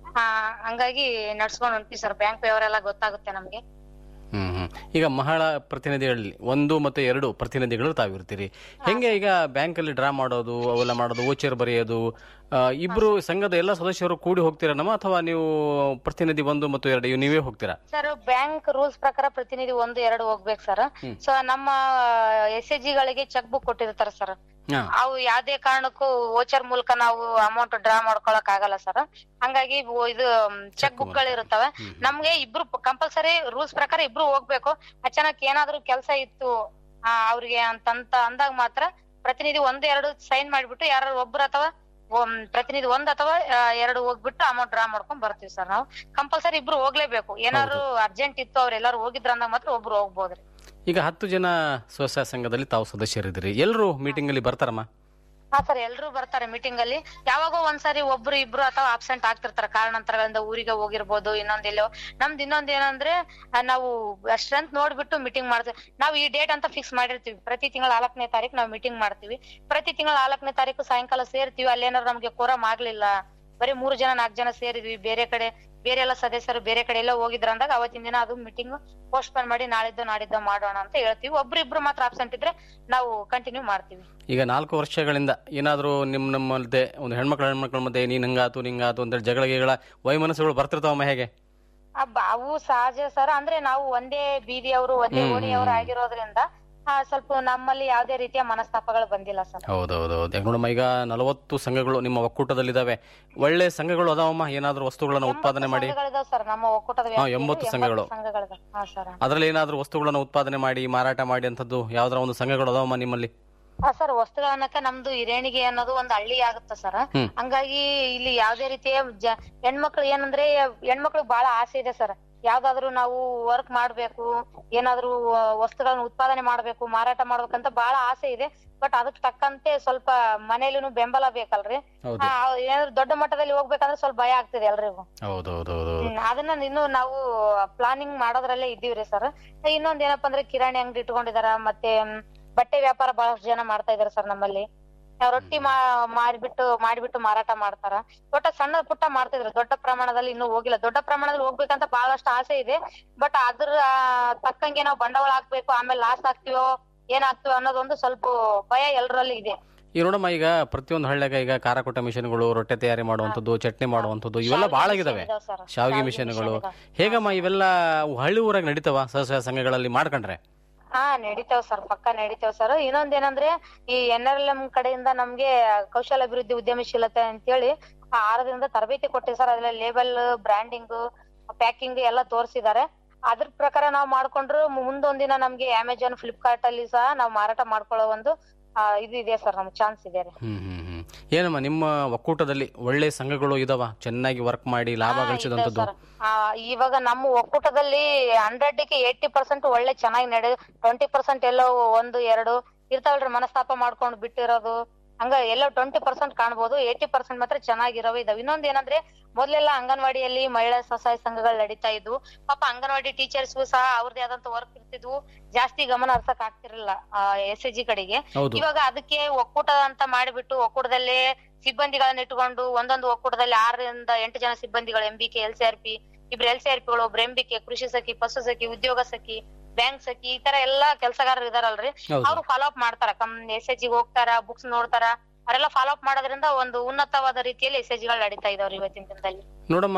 ಹಂಗಾಗಿ ನಡ್ಸ್ಕೊಂಡ್ ಹೊಂಟ್ವಿ ಸರ್ ಬ್ಯಾಂಕ್ ವ್ಯವಹಾರ ಎಲ್ಲ ಗೊತ್ತಾಗುತ್ತೆ ನಮ್ಗೆ ಹ್ಮ್ ಹ್ಮ್ ಈಗ ಮಹಿಳಾ ಪ್ರತಿನಿಧಿಗಳಲ್ಲಿ ಒಂದು ಮತ್ತು ಎರಡು ಪ್ರತಿನಿಧಿಗಳು ತಾವಿರ್ತೀರಿ ಹೆಂಗೆ ಈಗ ಬ್ಯಾಂಕಲ್ಲಿ ಡ್ರಾ ಮಾಡೋದು ಅವೆಲ್ಲ ಮಾಡೋದು ಓಚರ್ ಬರೆಯೋದು ಆ, ಇಬ್ರು ಸಂಘದ ಎಲ್ಲ ಸದಸ್ಯರು ಕೂಡಿ ಹೋಗ್ತೀರಾ ನಮ್ಮ ಅಥವಾ ನೀವು ಪ್ರತಿನಿಧಿ ಒಂದು ಮತ್ತು ಎರಡು ಇವು ನೀವೇ ಹೋಗ್ತೀರಾ ಸರ್ ಬ್ಯಾಂಕ್ ರೂಲ್ಸ್ ಪ್ರಕಾರ ಪ್ರತಿನಿಧಿ ಒಂದು ಎರಡು ಹೋಗ್ಬೇಕು ಸರ್ ಸೊ ನಮ್ಮ ಎಸ್ ಎ ಗಳಿಗೆ ಚೆಕ್ ಬುಕ್ ಕೊಟ್ಟಿರ್ತಾರ ಸರ್ ಹಾ ಅವು ಯಾವ್ದೇ ಕಾರಣಕ್ಕೂ ವೋಚರ್ ಮೂಲಕ ನಾವು ಅಮೌಂಟ್ ಡ್ರಾ ಮಾಡ್ಕೊಳಕ್ ಆಗಲ್ಲ ಸರ್ ಹಂಗಾಗಿ ಇವು ಇದು ಚೆಕ್ ಬುಕ್ ಗಳು ಇರುತ್ತವೆ ನಮ್ಗೆ ಇಬ್ರು ಕಂಪಲ್ಸರಿ ರೂಲ್ಸ್ ಪ್ರಕಾರ ಇಬ್ರು ಹೋಗ್ಬೇಕು ಅಚಾನಕ್ ಏನಾದ್ರು ಕೆಲಸ ಇತ್ತು ಆ, ಅವ್ರಿಗೆ ಅಂತಂತ ಅಂದಾಗ ಮಾತ್ರ ಪ್ರತಿನಿಧಿ ಒಂದ್ ಎರಡು ಸೈನ್ ಮಾಡ್ಬಿಟ್ಟು ಯಾರು ಒಬ್ರು ಅಥವಾ ಒಮ್- ಪ್ರತಿನಿಧಿ ಒಂದ್ ಅಥವಾ ಆ, ಎರಡು ಹೋಗ್ಬಿಟ್ಟು ಅಮೌಂಟ್ ಡ್ರಾ ಮಾಡ್ಕೊಂಡ್ ಬರ್ತೀವಿ ಸರ್ ನಾವು ಕಂಪಲ್ಸರಿ ಇಬ್ರು ಹೋಗ್ಲೇಬೇಕು ಏನಾದ್ರು ಅರ್ಜೆಂಟ್ ಇತ್ತು ಅವ್ರೆಲ್ಲಾರು ಹೋಗಿದ್ರ ಅಂದಾಗ ಮಾತ್ರ ಒಬ್ರು ಹೋಗ್ಬೋದ್ರಿ ಈಗ ಹತ್ತು ಜನ ಸ್ವಸಹಾಯ ಸಂಘದಲ್ಲಿ ತಾವು ಸದಸ್ಯರಿದ್ದೀರಿ ಎಲ್ಲರೂ ಮೀಟಿಂಗ್ ಅಲ್ಲಿ ಬರ್ತಾರಮ್ಮ ಹಾ ಸರ್ ಎಲ್ರು ಬರ್ತಾರೆ ಮೀಟಿಂಗ್ ಅಲ್ಲಿ ಯಾವಾಗೋ ಒಂದ್ಸಾರಿ ಒಬ್ರು ಇಬ್ರು ಅಥವಾ ಆಬ್ಸೆಂಟ್ ಆಗ್ತಿರ್ತಾರೆ ಕಾರಣಾಂತರಗಳಿಂದ ಊರಿಗೆ ಹೋಗಿರ್ಬೋದು ಇನ್ನೊಂದ್ ಎಲ್ಲೋ ನಮ್ದು ಇನ್ನೊಂದ್ ಏನಂದ್ರೆ ಆ, ನಾವು ಸ್ಟ್ರೆಂತ್ ನೋಡ್ಬಿಟ್ಟು ಮೀಟಿಂಗ್ ಮಾಡ್ತೀವಿ ನಾವು ಈ ಡೇಟ್ ಅಂತ ಫಿಕ್ಸ್ ಮಾಡಿರ್ತೀವಿ ಪ್ರತಿ ತಿಂಗಳ ನಾಲ್ಕನೇ ತಾರೀಕು ನಾವು ಮೀಟಿಂಗ್ ಮಾಡ್ತೀವಿ ಪ್ರತಿ ತಿಂಗಳ ನಾಲ್ಕನೇ ತಾರೀಕು ಸಾಯಂಕಾಲ ಸೇರ್ತೀವಿ ಅಲ್ಲೇನಾದ್ರು ನಮ್ಗೆ ಕೋರಮ್ ಆಗ್ಲಿಲ್ಲ ಬರೀ ಮೂರು ಜನ ನಾಲ್ಕು ಜನ ಸೇರಿದ್ವಿ ಬೇರೆ ಕಡೆ ಬೇರೆ ಎಲ್ಲ ಸದಸ್ಯರು ಬೇರೆ ಕಡೆ ಎಲ್ಲ ಹೋಗಿದ್ರ ಅಂದಾಗ ಅವತ್ತಿನ ದಿನ ಅದು ಮೀಟಿಂಗ್ ಪೋಸ್ಟ್ಪೋನ್ ಮಾಡಿ ನಾಳಿದ್ದು ನಾಡಿದ್ದು ಮಾಡೋಣ ಅಂತ ಹೇಳ್ತೀವಿ ಒಬ್ರು ಇಬ್ರು ಮಾತ್ರ ಆಬ್ಸೆಂಟ್ ಇದ್ರೆ ನಾವು ಕಂಟಿನ್ಯೂ ಮಾಡ್ತೀವಿ ಈಗ ನಾಲ್ಕು ವರ್ಷಗಳಿಂದ ಏನಾದರೂ ನಿಮ್ಮ ನಮ್ಮ ಮಧ್ಯೆ ಒಂದು ಹೆಣ್ಮಕ್ಳು ಹೆಣ್ಮಕ್ಳ ಮಧ್ಯೆ ನೀನ್ ಹಂಗಾತು ನಿಂಗಾತು ಅಂತೇಳಿ ಜಗಳ ಗಿಗಳ ವೈಮನಸ್ಸುಗಳು ಬರ್ತಿರ್ತಾವಮ್ಮ ಹೇಗೆ ಅಬ್ಬ ಅವು ಸಹಜ ಸರ್ ಅಂದ್ರೆ ನಾವು ಒಂದೇ ಬೀದಿಯವರು ಒಂದೇ ಓಣಿಯವರು ಆಗಿರೋದ್ರಿಂದ ಆ, ಸ್ವಲ್ಪ ನಮ್ಮಲ್ಲಿ ಯಾವ್ದೇ ರೀತಿಯ ಮನಸ್ತಾಪಗಳು ಬಂದಿಲ್ಲ ಸರ್ ಹೌದೌದೌದು ಯಾಕೆ ನೋಡಮ್ಮ ಈಗ ನಲವತ್ತು ಸಂಘಗಳು ನಿಮ್ಮ ಒಕ್ಕೂಟದಲ್ಲಿದ್ದಾವೆ ಒಳ್ಳೆ ಸಂಘಗಳು ಅದಾವಮ್ಮ ಏನಾದರೂ ವಸ್ತುಗಳನ್ನು ಉತ್ಪಾದನೆ ಮಾಡಿ ಸಂಘಗಳಿದಾವ್ ಸರ್ ನಮ್ಮ ಒಕ್ಕೂಟದ ಹಾ, ವ್ಯಾಪ್ತಿಯಲ್ಲಿ ಎಂಬತ್ತು ಎಂಬತ್ತು ಸಂಘಗಳು. ಸಂಘಗಳಿದಾವ್. ಹಾ ಸರ್ ಅದರಲ್ಲಿ ಏನಾದರೂ ವಸ್ತುಗಳನ್ನು ಉತ್ಪಾದನೆ ಮಾಡಿ ಮಾರಾಟ ಮಾಡಿ ಅಂತದ್ದು ಯಾವ್ದಾರ ಒಂದು ಸಂಘಗಳು ಅದಾವಮ್ಮ ನಿಮ್ಮಲ್ಲಿ ಹಾ ಸರ್ ವಸ್ತುಗಳನ್ನಕ ನಮ್ದು ಹಿರೇಣಿಗೆ ಅನ್ನೋದು ಒಂದು ಹಳ್ಳಿ ಆಗುತ್ತೆ ಸರ್ ಹ್ಮ್. ಹಂಗಾಗಿ ಇಲ್ಲಿ ಯಾವ್ದೇ ರೀತಿಯ ಜ- ಹೆಣ್ಮಕ್ಳು ಏನಂದ್ರೆ ಹೆಣ್ಮಕ್ಳಿಗೆ ಬಹಳ ಆಸೆ ಇದೆ ಸರ್ ಯಾವ್ದಾದ್ರು ನಾವು ವರ್ಕ್ ಮಾಡ್ಬೇಕು ಏನಾದ್ರು ಆ, ವಸ್ತುಗಳನ್ನ ಉತ್ಪಾದನೆ ಮಾಡ್ಬೇಕು ಮಾರಾಟ ಮಾಡ್ಬೇಕಂತ ಬಹಳ ಆಸೆ ಇದೆ ಬಟ್ ಅದಕ್ ತಕ್ಕಂತೆ ಸ್ವಲ್ಪ ಮನೇಲಿನೂ ಬೆಂಬಲ ಬೇಕಲ್ರಿ ಹೌದು ಆ, ಏನಾದ್ರು ದೊಡ್ಡ ಮಟ್ಟದಲ್ಲಿ ಹೋಗ್ಬೇಕಂದ್ರೆ ಸ್ವಲ್ಪ ಭಯ ಆಗ್ತಿದೆ ಎಲ್ರಿಗೂ ಹೌದೌದೌದು ಹ್ಮ್, ಅದನ್ನ ಇನ್ನು ನಾವು ಪ್ಲಾನಿಂಗ್ ಮಾಡೋದ್ರಲ್ಲೇ ಇದ್ದೀವ್ರಿ ಸರ್ ಇನ್ನೊಂದ್ ಏನಪ್ಪಾ ಅಂದ್ರೆ ಕಿರಾಣಿ ಅಂಗಡಿ ಇಟ್ಕೊಂಡಿದಾರ ಮತ್ತೆ ಮ್, ಬಟ್ಟೆ ವ್ಯಾಪಾರ ಬಹಳಷ್ಟು ಜನ ಮಾಡ್ತಾ ಇದಾರೆ ಸರ್ ನಮ್ಮಲ್ಲಿ ನಾವ್ ರೊಟ್ಟಿ ಮಾ ಮಾರಿಬಿಟ್ಟು ಮಾಡಿಬಿಟ್ಟು ಮಾರಾಟ ಮಾಡ್ತಾರ ಒಟ್ಟ ಸಣ್ಣ ಪುಟ್ಟ ಮಾಡ್ತಿದ್ರು ದೊಡ್ಡ ಪ್ರಮಾಣದಲ್ಲಿ ಇನ್ನೂ ಹೋಗಿಲ್ಲ ದೊಡ್ಡ ಪ್ರಮಾಣದಲ್ಲಿ ಹೋಗ್ಬೇಕಂತ ಬಹಳಷ್ಟು ಆಸೆ ಇದೆ ಬಟ್ ಅದ್ರ ಆ, ತಕ್ಕಂಗೆ ನಾವು ಬಂಡವಾಳ ಹಾಕ್ಬೇಕು ಆಮೇಲೆ ಲಾಸ್ ಆಗ್ತೀವೋ ಏನಾಗ್ತೀವೋ ಅನ್ನೋದೊಂದು ಸ್ವಲ್ಪ ಭಯ ಎಲ್ರಲ್ಲಿ ಇದೆ ಈ ನೋಡಮ್ಮ ಈಗ ಪ್ರತಿಯೊಂದು ಹಳ್ಳಿಯಾಗ ಈಗ ಖಾರ ಕೊಟ್ಟ ಮಿಷನ್ಗಳು ರೊಟ್ಟೆ ತಯಾರಿ ಮಾಡುವಂಥದ್ದು ಚಟ್ನಿ ಮಾಡುವಂಥದ್ದು ಇವೆಲ್ಲ ಬಹಳ ಆಗಿದಾವೆ ಇದಾವ್ sir. ಶಾವಿಗೆ ಶಾವಿಗೆ ಮಿಷನ್ಗಳು ಮಿಷನ್ ಇದಾವ್. ಹೇಗಮ್ಮ ಇವೆಲ್ಲ ಹಳ್ಳಿ ಊರಾಗ ನಡೀತಾವ ಸ್ವಸಹಾಯ ಸಂಘಗಳಲ್ಲಿ ಮಾಡ್ಕೊಂಡ್ರೆ ಹಾ ನಡೀತಾವ್ ಸರ್ ಪಕ್ಕ ನಡೀತಾವ್ ಸರ್ ಇನ್ನೊಂದ್ ಏನಂದ್ರೆ ಈ ಎನ್ ಆರ್ ಎಲ್ ಎಂ ಕಡೆಯಿಂದ ನಮ್ಗೆ ಕೌಶಲ ಅಭಿವೃದ್ಧಿ ಉದ್ಯಮಶೀಲತೆ ಅಂತೇಳಿ ಆ ಆರದಿಂದ ತರಬೇತಿ ಕೊಟ್ಟಿವಿ ಸರ್ ಅದ್ರಲ್ಲಿ ಲೇಬಲ್ ಬ್ರ್ಯಾಂಡಿಂಗ್ ಪ್ಯಾಕಿಂಗ್ ಎಲ್ಲ ತೋರಿಸಿದ್ದಾರೆ ಅದ್ರ ಪ್ರಕಾರ ನಾವು ಮಾಡ್ಕೊಂಡ್ರು ಮುಂದೊಂದಿನ ನಮ್ಗೆ ಅಮೆಜಾನ್ ಫ್ಲಿಪ್ಕಾರ್ಟ್ ಅಲ್ಲಿ ಸಹ ನಾವು ಮಾರಾಟ ಮಾಡ್ಕೊಳ್ಳೋ ಒಂದು ಆ, ಇದು ಇದೆ ಸರ್ ನಮ್ಗೆ ಚಾನ್ಸ್ ಇದೆ ರೀ ಹ್ಮ್ ಹ್ಮ್ ಹ್ಮ್ ಏನಮ್ಮ ನಿಮ್ಮ ಒಕ್ಕೂಟದಲ್ಲಿ ಒಳ್ಳೆ ಸಂಘಗಳು ಇದಾವ ಚೆನ್ನಾಗಿ ವರ್ಕ್ ಮಾಡಿ ಲಾಭ ಹಾ, ಗಳಿಸಿದಂಥದ್ದು ಇದಾವ್ sir. ಆ, ಇವಾಗ ನಮ್ಮ ಒಕ್ಕೂಟದಲ್ಲಿ ಹಂಡ್ರೆಡ್ ಗೆ ಏಯ್ಟಿ ಪರ್ಸೆಂಟ್ ಒಳ್ಳೆ ಚೆನ್ನಾಗಿ ನಡೆ ಟ್ವೆಂಟಿ ಪರ್ಸೆಂಟ್ ಎಲ್ಲೋ ಒಂದು ಎರಡು ಇರ್ತಾವಲ್ರಿ ಮನಸ್ತಾಪ ಮಾಡ್ಕೊಂಡು ಬಿಟ್ಟಿರೋದು ಹಂಗ ಎಲ್ಲೋ ಟ್ವೆಂಟಿ ಪರ್ಸೆಂಟ್ ಕಾಣ್ಬೋದು ಏಯ್ಟಿ ಪರ್ಸೆಂಟ್ ಮಾತ್ರ ಚೆನ್ನಾಗಿರೋವು ಇದಾವೆ ಇನ್ನೊಂದ್ ಏನಂದ್ರೆ ಮೊದ್ಲೆಲ್ಲ ಅಂಗನವಾಡಿಯಲ್ಲಿ ಮಹಿಳಾ ಸ್ವಸಹಾಯ ಸಂಘಗಳು ನಡೀತಾ ಇದ್ವು ಪಾಪ ಅಂಗನವಾಡಿ ಟೀಚರ್ಸ್ ಸಹ ಅವ್ರದೇ ಆದಂತ ವರ್ಕ್ ಇರ್ತಿದ್ವು ಜಾಸ್ತಿ ಗಮನ ಹರ್ಸಕ್ ಆಗ್ತಿರ್ಲಿಲ್ಲ ಎಸ್ ಎ ಜಿ ಕಡೆಗೆ ಹೌದು ಇವಾಗ ಅದಕ್ಕೆ ಒಕ್ಕೂಟ ಅಂತ ಮಾಡಿಬಿಟ್ಟು ಒಕ್ಕೂಟದಲ್ಲೇ ಸಿಬ್ಬಂದಿಗಳನ್ನ ಇಟ್ಕೊಂಡು ಒಂದೊಂದು ಒಕ್ಕೂಟದಲ್ಲಿ ಆರರಿಂದ ಎಂಟು ಜನ ಸಿಬ್ಬಂದಿಗಳು M B K L C R P ಇಬ್ರು ಎಲ್ ಸಿ ಆರ್ ಪಿಗಳು ಒಬ್ರು ಎಂ ಬಿ ಕೆ ಕೃಷಿ ಸಖಿ ಪಶು ಸಖಿ ಉದ್ಯೋಗ ಸಖಿ ಬ್ಯಾಂಕ್ ಸಖಿ ಈ ತರ ಎಲ್ಲಾ ಕೆಲಸಗಾರರು ಇದಾರಲ್ರಿ ಹೌದು ಅವ್ರು ಫಾಲೋ ಅಪ್ ಮಾಡ್ತಾರ ಕಮ್ ಎಸ್ ಎಚ್ ಗೆ ಹೋಗ್ತಾರ ಬುಕ್ಸ್ ನೋಡ್ತಾರ ಅವರೆಲ್ಲ ಫಾಲೋ ಅಪ್ ಮಾಡೋದ್ರಿಂದ ಒಂದು ಉನ್ನತವಾದ ರೀತಿಯಲ್ಲಿ ಎಸ್ ಎಚ್ ಗಳು ನಡೀತಾ ಇದಾವ್ರಿ ಇವತ್ತಿನ ದಿನದಲ್ಲಿ ನೋಡಮ್ಮ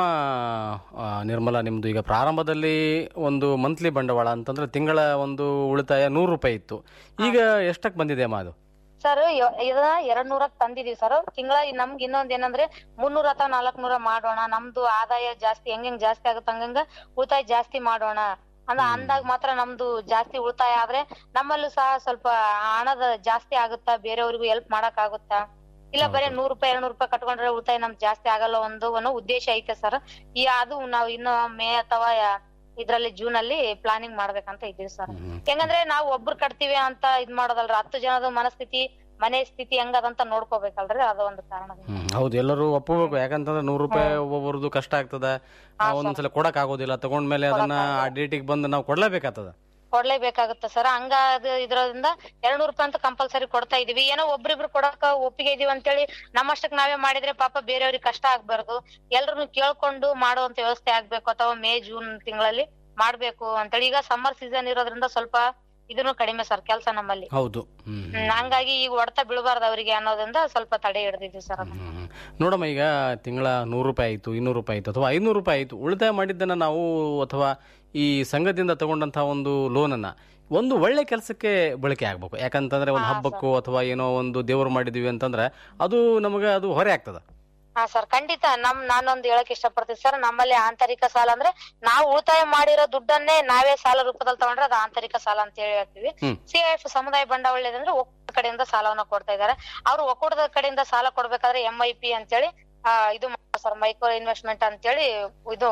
ಆ, ನಿರ್ಮಲಾ ನಿಮ್ದು ಈಗ ಪ್ರಾರಂಭದಲ್ಲಿ ಒಂದು ಮಂತ್ಲಿ ಬಂಡವಾಳ ಅಂತಂದ್ರೆ ತಿಂಗಳ ಒಂದು ಉಳಿತಾಯ ನೂರು ರೂಪಾಯಿ ಇತ್ತು ಈಗ ಎಷ್ಟಕ್ಕೆ ಬಂದಿದೆ ಅಮ್ಮ ಅದು ಸರ್ ಇದನ್ನ ಎರಡ್ ನೂರಕ್ ತಂದಿದೀವಿ ಸರ್ ತಿಂಗಳ ನಮ್ಗೆ ಇನ್ನೊಂದ್ ಏನಂದ್ರೆ ಮುನ್ನೂರ ಅಥವಾ ನಾಲ್ಕ್ ನೂರ ಮಾಡೋಣ ನಮ್ದು ಆದಾಯ ಜಾಸ್ತಿ ಹೆಂಗ್ ಹೆಂಗ್ ಜಾಸ್ತಿ ಆಗುತ್ತೆ ಹಂಗಂಗ ಉಳಿತಾಯ ಜಾಸ್ತಿ ಮಾಡೋಣ ಅಂದ ಅಂದಾಗ ಮಾತ್ರ ನಮ್ದು ಜಾಸ್ತಿ ಉಳಿತಾಯ ಆದ್ರೆ ನಮ್ಮಲ್ಲೂ ಸಹ ಸ್ವಲ್ಪ ಹಣದ ಜಾಸ್ತಿ ಆಗುತ್ತಾ ಬೇರೆಯವ್ರಿಗೂ ಹೆಲ್ಪ್ ಮಾಡಕ್ ಆಗುತ್ತಾ ಇಲ್ಲ ಬರೀ ನೂರ್ ರೂಪಾಯಿ ಎರಡ್ ನೂರ್ ರೂಪಾಯಿ ಕಟ್ಕೊಂಡ್ರೆ ಉಳಿತಾಯ ನಮ್ಗೆ ಜಾಸ್ತಿ ಆಗಲ್ಲ ಒಂದು ಅನ್ನೋ ಉದ್ದೇಶ ಐತೆ ಸರ್ ಈ ಅದು ನಾವ್ ಇನ್ನು ಮೇ ಅಥವಾ ಯಾ- ಇದ್ರಲ್ಲಿ ಜೂನ್ ಅಲ್ಲಿ ಪ್ಲಾನಿಂಗ್ ಮಾಡ್ಬೇಕಂತ ಇದ್ದೀವಿ ಸರ್ ಹೆಂಗಂದ್ರೆ ನಾವು ಒಬ್ರು ಕಟ್ತೀವಿ ಅಂತ ಇದ್ ಮಾಡೋದಲ್ರಿ ಹತ್ತು ಜನದ ಮನಸ್ಥಿತಿ ಮನೆ ಸ್ಥಿತಿ ಹೆಂಗದಂತ ನೋಡ್ಕೋಬೇಕಲ್ರಿ ಅದು ಒಂದು ಕಾರಣ ಹ್ಮ್, ಹೌದು ಎಲ್ಲರೂ ಒಪ್ಪಬೇಕು ಯಾಕಂತಂದ್ರೆ ನೂರು ರೂಪಾಯಿ ಒಬ್ಬೊಬ್ರದ್ದು ಕಷ್ಟ ಆಗ್ತದ ಆ, ಒಂದೊಂದ್ಸಲ ಕೊಡಕ್ ಆಗೋದಿಲ್ಲ ತಗೊಂಡ್ಮೇಲೆ ಅದನ್ನ ಆ ಡೇಟಿಗೆ ಬಂದು ನಾವು ಕೊಡ್ಲೇಬೇಕಾಗ್ತದ ಕೊಡ್ಲೇಬೇಕಾಗುತ್ತೆ ಸರ್ ಹಂಗ ಅದು ಇದ್ರಿಂದ ಎರಡ್ ನೂರ್ ರೂಪಾಯಿ ಅಂತ ಕಂಪಲ್ಸರಿ ಕೊಡ್ತಾ ಇದೀವಿ ಏನೋ ಒಬ್ರಿಬ್ರು ಕೊಡಕ ಒಪ್ಪಿಗೆ ಇದೀವಿ ಅಂತೇಳಿ ನಮ್ಮಷ್ಟಕ್ ನಾವೇ ಮಾಡಿದ್ರೆ ಪಾಪ ಬೇರೆಯವ್ರಿಗೆ ಕಷ್ಟ ಆಗ್ಬಾರ್ದು ಎಲ್ರು ಕೇಳ್ಕೊಂಡು ಮಾಡುವಂತ ವ್ಯವಸ್ಥೆ ಆಗ್ಬೇಕು ಅಥವಾ ಮೇ ಜೂನ್ ತಿಂಗಳಲ್ಲಿ ಮಾಡ್ಬೇಕು ಅಂತೇಳಿ ಈಗ ಸಮ್ಮರ್ ಸೀಸನ್ ಇರೋದ್ರಿಂದ ಸ್ವಲ್ಪ ಇದನ್ನು ಕಡಿಮೆ ಸರ್ ಕೆಲಸ ನಮ್ಮಲ್ಲಿ ಹೌದು ಹ್ಮ್ ಹ್ಮ್, ಹಂಗಾಗಿ ಈಗ ಹೊಡ್ತಾ ಬೀಳಬಾರ್ದು ಅವರಿಗೆ ಅನ್ನೋದ್ರಿಂದ ಸ್ವಲ್ಪ ತಡೆ ಹಿಡ್ದಿದ್ವಿ ಸರ್ ಅದನ್ನ ಹ್ಮ್. ನೋಡಮ್ಮ ಈಗ ತಿಂಗಳ ನೂರು ರೂಪಾಯಿ ಆಯ್ತು ಇನ್ನೂರು ರೂಪಾಯಿ ಆಯ್ತು ಅಥವಾ ಐನೂರು ರೂಪಾಯಿ ಆಯ್ತು ಉಳಿತಾಯ ಮಾಡಿದ್ದನ್ನ ನಾವು ಅಥವಾ ಈ ಸಂಘದಿಂದ ತಗೊಂಡಂತಹ ಒಂದು ಲೋನನ್ನ ಒಂದು ಒಳ್ಳೆ ಕೆಲಸಕ್ಕೆ ಬಳಕೆ ಆಗ್ಬೇಕು ಯಾಕಂತಂದ್ರೆ ಒಂದು ಹಬ್ಬಕ್ಕೋ ಅಥವಾ ಏನೋ ಒಂದು ದೇವರು ಮಾಡಿದೀವಿ ಅಂತಂದ್ರೆ ಅದು ನಮಗೆ ಅದು ಹೊರೆ ಆಗ್ತದ ಹಾ ಸರ್ ಖಂಡಿತ ನಮ್ ನಾನೊಂದು ಹೇಳಕ್ ಇಷ್ಟಪಡ್ತೀನಿ ಸರ್ ನಮ್ಮಲ್ಲಿ ಆಂತರಿಕ ಸಾಲ ಅಂದ್ರೆ ನಾವು ಉಳಿತಾಯ ಮಾಡಿರೋ ದುಡ್ಡನ್ನೇ ನಾವೇ ಸಾಲ ರೂಪದಲ್ಲಿ ತಗೊಂಡ್ರೆ ಅದು ಆಂತರಿಕ ಸಾಲ ಅಂತ ಹೇಳಿ ಹೇಳ್ತೀವಿ ಹ್ಮ್. ಸಿಐಎಫ್ ಸಮುದಾಯ ಬಂಡವಾಳ ಅಂದ್ರೆ ಒಕ್ಕೂಟದ ಕಡೆಯಿಂದ ಸಾಲವನ್ನ ಕೊಡ್ತಾ ಇದ್ದಾರೆ ಅವ್ರು ಒಕ್ಕೂಟದ ಕಡೆಯಿಂದ ಸಾಲ ಕೊಡ್ಬೇಕಾದ್ರೆ ಎಂ ಐ ಪಿ ಅಂತೇಳಿ ಆ, ಇದು ಸರ್ ಮೈಕ್ರೋ ಇನ್ವೆಸ್ಟ್ಮೆಂಟ್ ಅಂತೇಳಿ ಇದು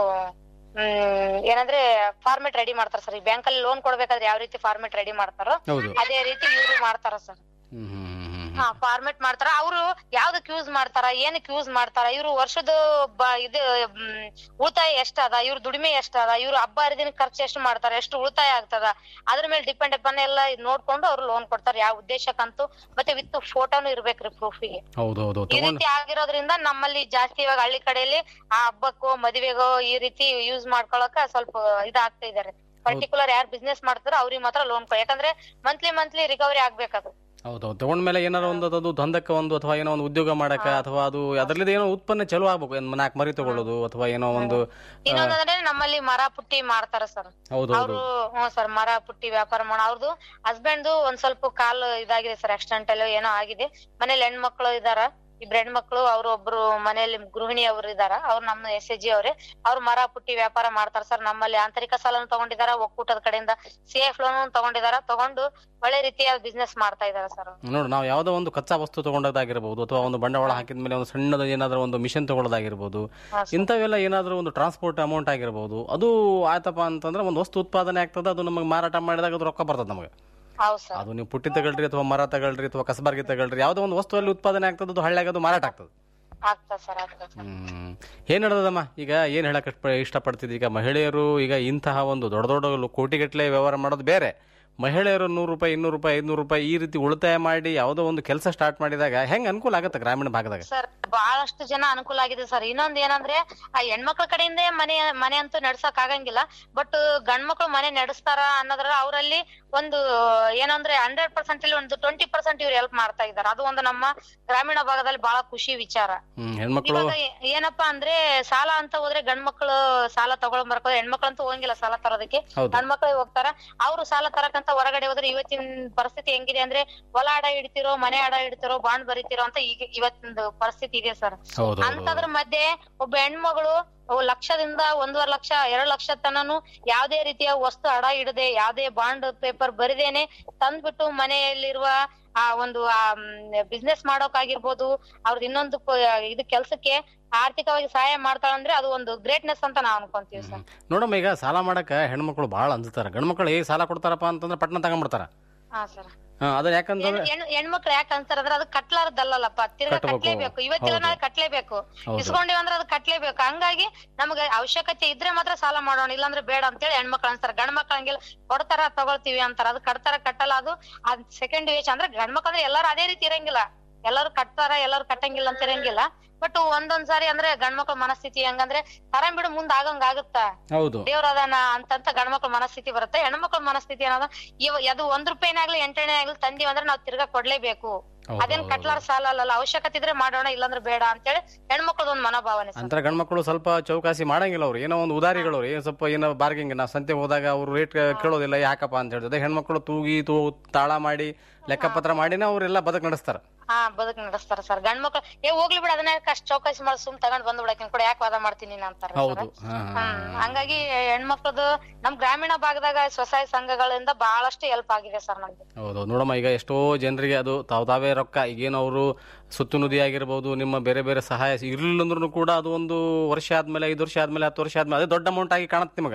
ಹ್ಮ್ ಏನಂದ್ರೆ ಫಾರ್ಮೆಟ್ ರೆಡಿ ಮಾಡ್ತಾರ ಸರ್ ಈ ಬ್ಯಾಂಕ್ ಅಲ್ಲಿ ಲೋನ್ ಕೊಡ್ಬೇಕಾದ್ರೆ ಯಾವ ರೀತಿ ಫಾರ್ಮೆಟ್ ರೆಡಿ ಮಾಡ್ತಾರೋ ಹೌದು ಅದೇ ರೀತಿ ಇವ್ರು ಮಾಡ್ತಾರ ಸರ್ ಹ್ಮ್ ಹ್ಮ್ ಹ್ಮ್ ಹ್ಮ್ ಹಾ ಫಾರ್ಮೆಟ್ ಮಾಡ್ತಾರ ಅವರು ಯಾವ್ದಕ್ ಯೂಸ್ ಮಾಡ್ತಾರ ಏನಕ್ ಯೂಸ್ ಮಾಡ್ತಾರ ಇವ್ರು ವರ್ಷದ ಬ- ಇದು ಮ್, ಉಳಿತಾಯ ಎಷ್ಟ ಅದ ಇವ್ರ ದುಡಿಮೆ ಎಷ್ಟ ಅದ ಇವ್ರು ಹಬ್ಬ ಹರಿದಿನ ಖರ್ಚು ಎಷ್ಟು ಮಾಡ್ತಾರ ಎಷ್ಟು ಉಳಿತಾಯ ಆಗ್ತದ ಅದ್ರ ಮೇಲೆ ಡಿಪೆಂಡ್ ಅಪನ್ ಎಲ್ಲ ಇದ್ ನೋಡ್ಕೊಂಡು ಅವ್ರು ಲೋನ್ ಕೊಡ್ತಾರ ಯಾವ ಉದ್ದೇಶಕ್ಕಂತೂ ಮತ್ತೆ ವಿತ್ ಫೋಟೋನು ಇರ್ಬೇಕ್ರಿ ಪ್ರೂಫಿಗೆ ಹೌದು ಹೌದು ಈ ತಗೊಂಡ್ ರೀತಿ ಆಗಿರೋದ್ರಿಂದ ನಮ್ಮಲ್ಲಿ ಜಾಸ್ತಿ ಇವಾಗ ಹಳ್ಳಿ ಕಡೆಯಲ್ಲಿ ಆ ಹಬ್ಬಕ್ಕೋ ಮದುವೆಗೋ ಈ ರೀತಿ ಯೂಸ್ ಮಾಡ್ಕೊಳಕ ಸ್ವಲ್ಪ ಇದಾಗ್ತಾ ಇದಾರೆ ಪರ್ಟಿಕ್ಯುಲರ್ ಯಾರು ಬಿಸ್ನೆಸ್ ಮಾಡ್ತಾರೋ ಅವ್ರಿಗೆ ಮಾತ್ರ ಲೋನ್ ಕೊಡ ಯಾಕಂದ್ರೆ ಮಂತ್ಲಿ ಮಂತ್ಲಿ ರಿಕವರಿ ಆಗ್ಬೇಕದು ಹೌದೌದು ತಗೊಂಡ್ಮೇಲೆ ಏನಾರ ಒಂದು ಅದು ದಂಧಕ್ಕೆ ಒಂದು ಅಥವಾ ಏನೋ ಒಂದು ಉದ್ಯೋಗ ಮಾಡಕ ಅಥವಾ ಅದು ಅದರಲ್ಲಿದ್ದ ಏನೋ ಉತ್ಪನ್ನ ಚಲೋ ಆಗ್ಬೇಕು ಏನ್ ನಾಲ್ಕು ಮರಿ ತಗೊಳ್ಳೋದು ಅಥವಾ ಏನೋ ಒಂದು ಇನ್ನೊಂದಂದ್ರೆ ನಮ್ಮಲ್ಲಿ ಮರ ಪುಟ್ಟಿ ಮಾಡ್ತಾರ ಸರ್ ಹೌದೌದು ಅವರು ಹ್ಮ್ ಸರ್ ಮರ ಪುಟ್ಟಿ ವ್ಯಾಪಾರ ಮಾಡೋ ಅವ್ರದ್ದು ಹಸ್ಬೆಂಡ್ ಒಂದ್ ಸ್ವಲ್ಪ ಕಾಲು ಇದಾಗಿದೆ ಸರ್ ಆಕ್ಸಿಡೆಂಟ್ ಎಲ್ಲ ಏನೋ ಆಗಿದೆ ಮನೇಲಿ ಹೆಣ್ಮಕ್ಳು ಇದಾರ ಇಬ್ರು ಹೆಣ್ಮಕ್ಳು ಅವ್ರು ಒಬ್ರು ಮನೆಯಲ್ಲಿ ಗೃಹಿಣಿ ಅವರು ಇದಾರ ಅವ್ರು ನಮ್ಮ ಎಸ್ ಎ ಜಿ ಅವರೇ ಅವ್ರು ಮರ ಪುಟ್ಟಿ ವ್ಯಾಪಾರ ಮಾಡ್ತಾರ ಸರ್ ನಮ್ಮಲ್ಲಿ ಆಂತರಿಕ ಸಾಲನು ತಗೊಂಡಿದಾರ ಒಕ್ಕೂಟದ ಕಡೆಯಿಂದ ಸಿ ಎಫ್ ಲೋನ್ ತಗೊಂಡಿದಾರ ತಗೊಂಡು ಒಳ್ಳೆ ರೀತಿಯ ಬಿಸ್ನೆಸ್ ಮಾಡ್ತಾ ಇದಾರ ಸರ್ ನೋಡು ನಾವು ಯಾವುದೋ ಒಂದು ಕಚ್ಚಾ ವಸ್ತು ತಗೊಂಡದಾಗಿರ್ಬೋದು ಅಥವಾ ಒಂದು ಬಂಡವಾಳ ಹಾಕಿದ ಮೇಲೆ ಒಂದು ಸಣ್ಣದ ಏನಾದರೂ ಒಂದು ಮಿಷನ್ ತಗೊಳ್ಳೋದಾಗಿರ್ಬೋದು ಇಂಥವೆಲ್ಲ ಏನಾದರೂ ಒಂದು ಟ್ರಾನ್ಸ್ಪೋರ್ಟ್ ಅಮೌಂಟ್ ಆಗಿರ್ಬೋದು ಅದು ಆಯ್ತಪ್ಪ ಅಂತಂದ್ರೆ ಒಂದು ವಸ್ತು ಉತ್ಪಾದನೆ ಆಗ್ತದೆ ಅದು ನಮಗೆ ಮಾರಾಟ ಮಾಡಿದಾಗ ಅದು ರೊಕ್ಕ ಬರ್ತದೆ ನಮಗೆ ಹೌದ್ ಸರ್ ಅದು ನೀವು ಪುಟ್ಟಿ ತಗೊಳ್ರಿ ಅಥವಾ ಮರ ತಗೊಳ್ರಿ ಅಥವಾ ಕಸಬಾರ್ಗಿ ತಗೊಳ್ರಿ ಯಾವುದೋ ಒಂದು ವಸ್ತುವಲ್ಲಿ ಉತ್ಪಾದನೆ ಆಗ್ತದೆ ಅದು ಹಳ್ಳಿಯಾಗ ಅದು ಮಾರಾಟ ಆಗ್ತದೆ ಆಗ್ತದ ಸರ್ ಆಗ್ತದ ಸರ್ ಹ್ಮ್ ಏನ್ ನಡೆದದಮ್ಮ ಈಗ ಏನ್ ಹೇಳಕ್ ಇಷ್ಟ- ಇಷ್ಟಪಡ್ತಿದ್ದಿ ಈಗ ಮಹಿಳೆಯರು ಈಗ ಇಂತಹ ಒಂದು ದೊಡ್ಡ ದೊಡ್ಡ ಕೋಟಿಗಟ್ಟಲೆ ವ್ಯವಹಾರ ಮಾಡೋದು ಬೇರೆ ಮಹಿಳೆಯರು ನೂರು ರೂಪಾಯಿ ಇನ್ನೂರು ರೂಪಾಯಿ ಐದ್ನೂರು ರೂಪಾಯಿ ಈ ರೀತಿ ಉಳಿತಾಯ ಮಾಡಿ ಯಾವುದೋ ಒಂದು ಕೆಲಸ ಸ್ಟಾರ್ಟ್ ಮಾಡಿದಾಗ ಹೆಂಗ್ ಅನುಕೂಲ ಆಗುತ್ತೆ ಗ್ರಾಮೀಣ ಭಾಗದಾಗ ಸರ್ ಬಹಳಷ್ಟು ಜನ ಅನುಕೂಲ ಆಗಿದೆ ಸರ್ ಇನ್ನೊಂದ್ ಏನಂದ್ರೆ ಆ ಹೆಣ್ಮಕ್ಳ ಕಡೆಯಿಂದ ಮನೆ ಮನೆ ಅಂತೂ ನಡ್ಸಕ್ ಆಗಂಗಿಲ್ಲ ಬಟ್ ಗಂಡ್ಮಕ್ಳು ಮನೆ ನಡೆಸ್ತಾರ ಅನ್ನೋದ್ರ ಅವರಲ್ಲಿ ಒಂದು ಏನಂದ್ರೆ ಹಂಡ್ರೆಡ್ ಪರ್ಸೆಂಟ್ ಇಲ್ಲಿ ಒಂದು ಟ್ವೆಂಟಿ ಪರ್ಸೆಂಟ್ ಇವ್ರು ಹೆಲ್ಪ್ ಮಾಡ್ತಾ ಇದಾರೆ ಅದು ಒಂದು ನಮ್ಮ ಗ್ರಾಮೀಣ ಭಾಗದಲ್ಲಿ ಬಹಳ ಖುಷಿ ವಿಚಾರ ಹ್ಮ್ ಹೆಣ್ಮಕ್ಳು ಇವಾಗ ಏ- ಏನಪ್ಪಾ ಅಂದ್ರೆ ಸಾಲ ಅಂತ ಹೋದ್ರೆ ಗಂಡ್ಮಕ್ಳು ಸಾಲ ತಗೊಳ್ ಬರ್ಕೋದ್ರೆ ಹೆಣ್ಮಕ್ಳಂತೂ ಹೋಗಂಗಿಲ್ಲ ಸಾಲ ತರೋದಕ್ಕೆ ಹೌದು. ಗಂಡ್ಮಕ್ಳು ಹೋಗ್ತಾರ ಅವ್ರು ಸಾಲ ತರಕಂತ ಹೊರಗಡೆ ಹೋದ್ರೆ ಇವತ್ತಿನ ಪರಿಸ್ಥಿತಿ ಹೆಂಗಿದೆ ಅಂದ್ರೆ ಹೊಲ ಅಡ ಇಡ್ತಿರೋ ಮನೆ ಅಡ ಇಡ್ತಿರೋ ಬಾಂಡ್ ಬರೀತಿರೋ ಅಂತ ಈಗ ಇವತ್ತಿನ ಪರಿಸ್ಥಿತಿ ಇದೆ ಸರ್ ಹೌದು ಹೌದು ಅಂತದ್ರ ಮಧ್ಯೆ ಒಬ್ಬ ಹೆಣ್ಮಗಳು ಅವ್ ಲಕ್ಷದಿಂದ ಒಂದೂವರೆ ಲಕ್ಷ ಎರಡ್ ಲಕ್ಷ ತನನು ಯಾವ್ದೇ ರೀತಿಯ ವಸ್ತು ಅಡ ಇಡದೆ ಯಾವ್ದೇ ಬಾಂಡ್ ಪೇಪರ್ ಬರಿದೇನೆ ತಂದ್ಬಿಟ್ಟು ಮನೆಯಲ್ಲಿರುವ ಆ ಒಂದು ಬಿಸ್ನೆಸ್ ಮಾಡೋಕಾಗಿರ್ಬೋದು ಅವ್ರದ್ದು ಇನ್ನೊಂದು ಪ- ಇದು ಕೆಲ್ಸಕ್ಕೆ ಆರ್ಥಿಕವಾಗಿ ಸಹಾಯ ಮಾಡ್ತಾಳಂದ್ರೆ ಅದು ಒಂದು ಗ್ರೇಟ್ನೆಸ್ ಅಂತ ನಾವ್ ಅನ್ಕೊಂತೀವಿ ಸರ್ ನೋಡಮ್ಮ ಈಗ ಸಾಲ ಮಾಡಕ ಹೆಣ್ಮಕ್ಳು ಭಾಳ ಅಂಜುತ್ತಾರ ಗಂಡ್ಮಕ್ಳು ಹೇಗೆ ಸಾಲ ಕೊಡ್ತಾರಪ್ಪ ಅಂತಂದ್ರೆ ಪಟ್ನ ತಗೊಂಡ್ಬಿಡ್ತಾರ ಹಾ ಸರ್ ಹಾ ಅದ ಯಾಕಂತಂದ್ರೆ ಹೆಣ್ಮಕ್ಳು ಯಾಕೆ ಅಂತಾರಂದ್ರೆ ಅದು ಕಟ್ಲಾರ್ದಲ್ಲಪ್ಪ ತಿರ್ಗಾ ಕಟ್ಬೇಕು. ಕಟ್ಲೇಬೇಕು ಇವತ್ತಿಲ್ಲ ನಾಳೆ ಕಟ್ಲೇಬೇಕು ಹೌದು. ಇಸ್ಕೊಂಡಿವಿ ಅಂದ್ರೆ ಅದು ಕಟ್ಲೇಬೇಕು ಹಂಗಾಗಿ ನಮ್ಗೆ ಅವಶ್ಯಕತೆ ಇದ್ರೆ ಮಾತ್ರ ಸಾಲ ಮಾಡೋಣ ಇಲ್ಲಾಂದ್ರೆ ಬೇಡ ಅಂತೇಳಿ ಹೆಣ್ಮಕ್ಳು ಅನ್ಸ್ತಾರ ಗಂಡ್ ಮಕ್ಳು ಹಂಗಿಲ್ಲ ಕೊಡ್ತಾರ ತಗೊಳ್ತೀವಿ ಅಂತಾರ ಅದು ಕಟ್ತಾರ ಕಟ್ಟಲ್ಲ ಅದು ಅದ್ ಸೆಕೆಂಡ್ ವೇಚ್ ಅಂದ್ರೆ ಗಂಡ್ ಮಕ್ಳು ಅಂದ್ರೆ ಎಲ್ಲಾರು ಅದೇ ರೀತಿ ಇರಂಗಿಲ್ಲ ಎಲ್ಲಾರು ಕಟ್ತಾರ ಎಲ್ಲಾರು ಕಟ್ಟಂಗಿಲ್ಲ ಅಂತ ಇರಂಗಿಲ್ಲ ಬಟ್ ಒಂದೊಂದ್ ಸಾರಿ ಅಂದ್ರೆ ಗಂಡ್ ಮಕ್ಳ ಮನಸ್ಥಿತಿ ಹೆಂಗಂದ್ರೆ ತರಂ ಬಿಡು ಮುಂದ್ ಆಗಂಗ್ ಆಗುತ್ತ ಹೌದು ದೇವ್ರ ಅದಾನ ಅಂತಂತ ಗಂಡ್ಮಕ್ಳ ಮನಸ್ಥಿತಿ ಬರುತ್ತೆ ಹೆಣ್ಮಕ್ಳ ಮನಸ್ಥಿತಿ ಏನದ ಇವ ಅದು ಒಂದ್ ರೂಪಾಯಿನೇ ಆಗ್ಲಿ ಎಂಟನೇ ಆಗ್ಲಿ ತಂದಿವಿ ಅಂದ್ರೆ ನಾವ್ ತಿರ್ಗಾ ಕೊಡ್ಲೇಬೇಕು ಹೌದು, ಅದೇನ್ ಹೌದು. ಕಟ್ಲಾರ ಸಾಲ ಅಲ್ಲಲ್ಲ ಅವಶ್ಯಕತೆ ಇದ್ರೆ ಮಾಡೋಣ ಇಲ್ಲಾಂದ್ರೆ ಬೇಡ ಅಂತೇಳಿ ಹೆಣ್ಮಕ್ಳದ ಒಂದ್ ಮನೋಭಾವನೆ ಸರ್ ಅಂತರ ಗಂಡ್ಮಕ್ಳು ಸ್ವಲ್ಪ ಚೌಕಾಸಿ ಮಾಡಂಗಿಲ್ಲ ಅವ್ರು ಏನೋ ಒಂದು ಉದಾರಿಗಳು ಅವ್ರು ಏನೋ ಸ್ವಲ್ಪ ಏನೋ ಬಾರ್ಗಿಂಗ್ ನಾವು ಸಂತೆ ಹೋದಾಗ ಅವ್ರು ರೇಟ್ ಕೇಳೋದಿಲ್ಲ ಯಾಕಪ್ಪ ಅಂತ ಹೇಳಿದ್ರೆ ಹೆಣ್ಮಕ್ಳು ತೂಗಿ ತೂ ತಾಳ ಮಾಡಿ ಲೆಕ್ಕಪತ್ರ ಮಾಡಿನೇ ಅವರೆಲ್ಲ ಬದುಕು ನಡೆಸ್ತಾರ ಹಾ ಬದುಕ್ ನಡೆಸ್ತಾರ ಸರ್ ಗಂಡ್ ಮಕ್ಳು ಏ ಹೋಗ್ಲಿ ಬಿಡ ಅದನ್ನ ಕಷ್ಟ ಚೌಕಾಸಿ ಮಾಡಿ ಸುಮ್ ತಗೊಂಡ್ ಬಂದ್ ಬಿಡಕಿನ್ ಕೂಡ ಯಾಕೆ ವಾದ ಮಾಡ್ತೀನಿ ನೀನ್ ಅಂತಾರ ಹೌದು ಹಾ, ಹಾ. ಹ್ಮ್ ಹಂಗಾಗಿ ಹೆಣ್ಮಕ್ಳದು ನಮ್ ಗ್ರಾಮೀಣ ಭಾಗದಾಗ ಸ್ವಸಹಾಯ ಸಂಘಗಳಿಂದ ಬಹಳಷ್ಟು ಹೆಲ್ಪ್ ಆಗಿದೆ ಸರ್ ನಮ್ಗೆ ಹೌದು ನೋಡಮ್ಮ ಈಗ ಎಷ್ಟೋ ಜನರಿಗೆ ಅದು ತಾವು ತಾವೇ ರೊಕ್ಕ ಈಗೇನು ಅವರು ಸುತ್ತು ನುದಿ ಆಗಿರ್ಬೋದು ನಿಮ್ಮ ಬೇರೆ ಬೇರೆ ಸಹಾಯ ಇರ್ಲಿಲ್ಲ ಅಂದ್ರೂ ಕೂಡ ಅದು ಒಂದು ವರ್ಷ ಆದ್ಮೇಲೆ ಐದು ವರ್ಷ ಆದ್ಮೇಲೆ ಹತ್ತು ವರ್ಷ ಆದ್ಮೇಲೆ ಅದೇ ದೊಡ್ಡ ಅಮೌಂಟ್ ಆಗಿ ಕಾಣುತ್ತೆ ನಿಮಗೆ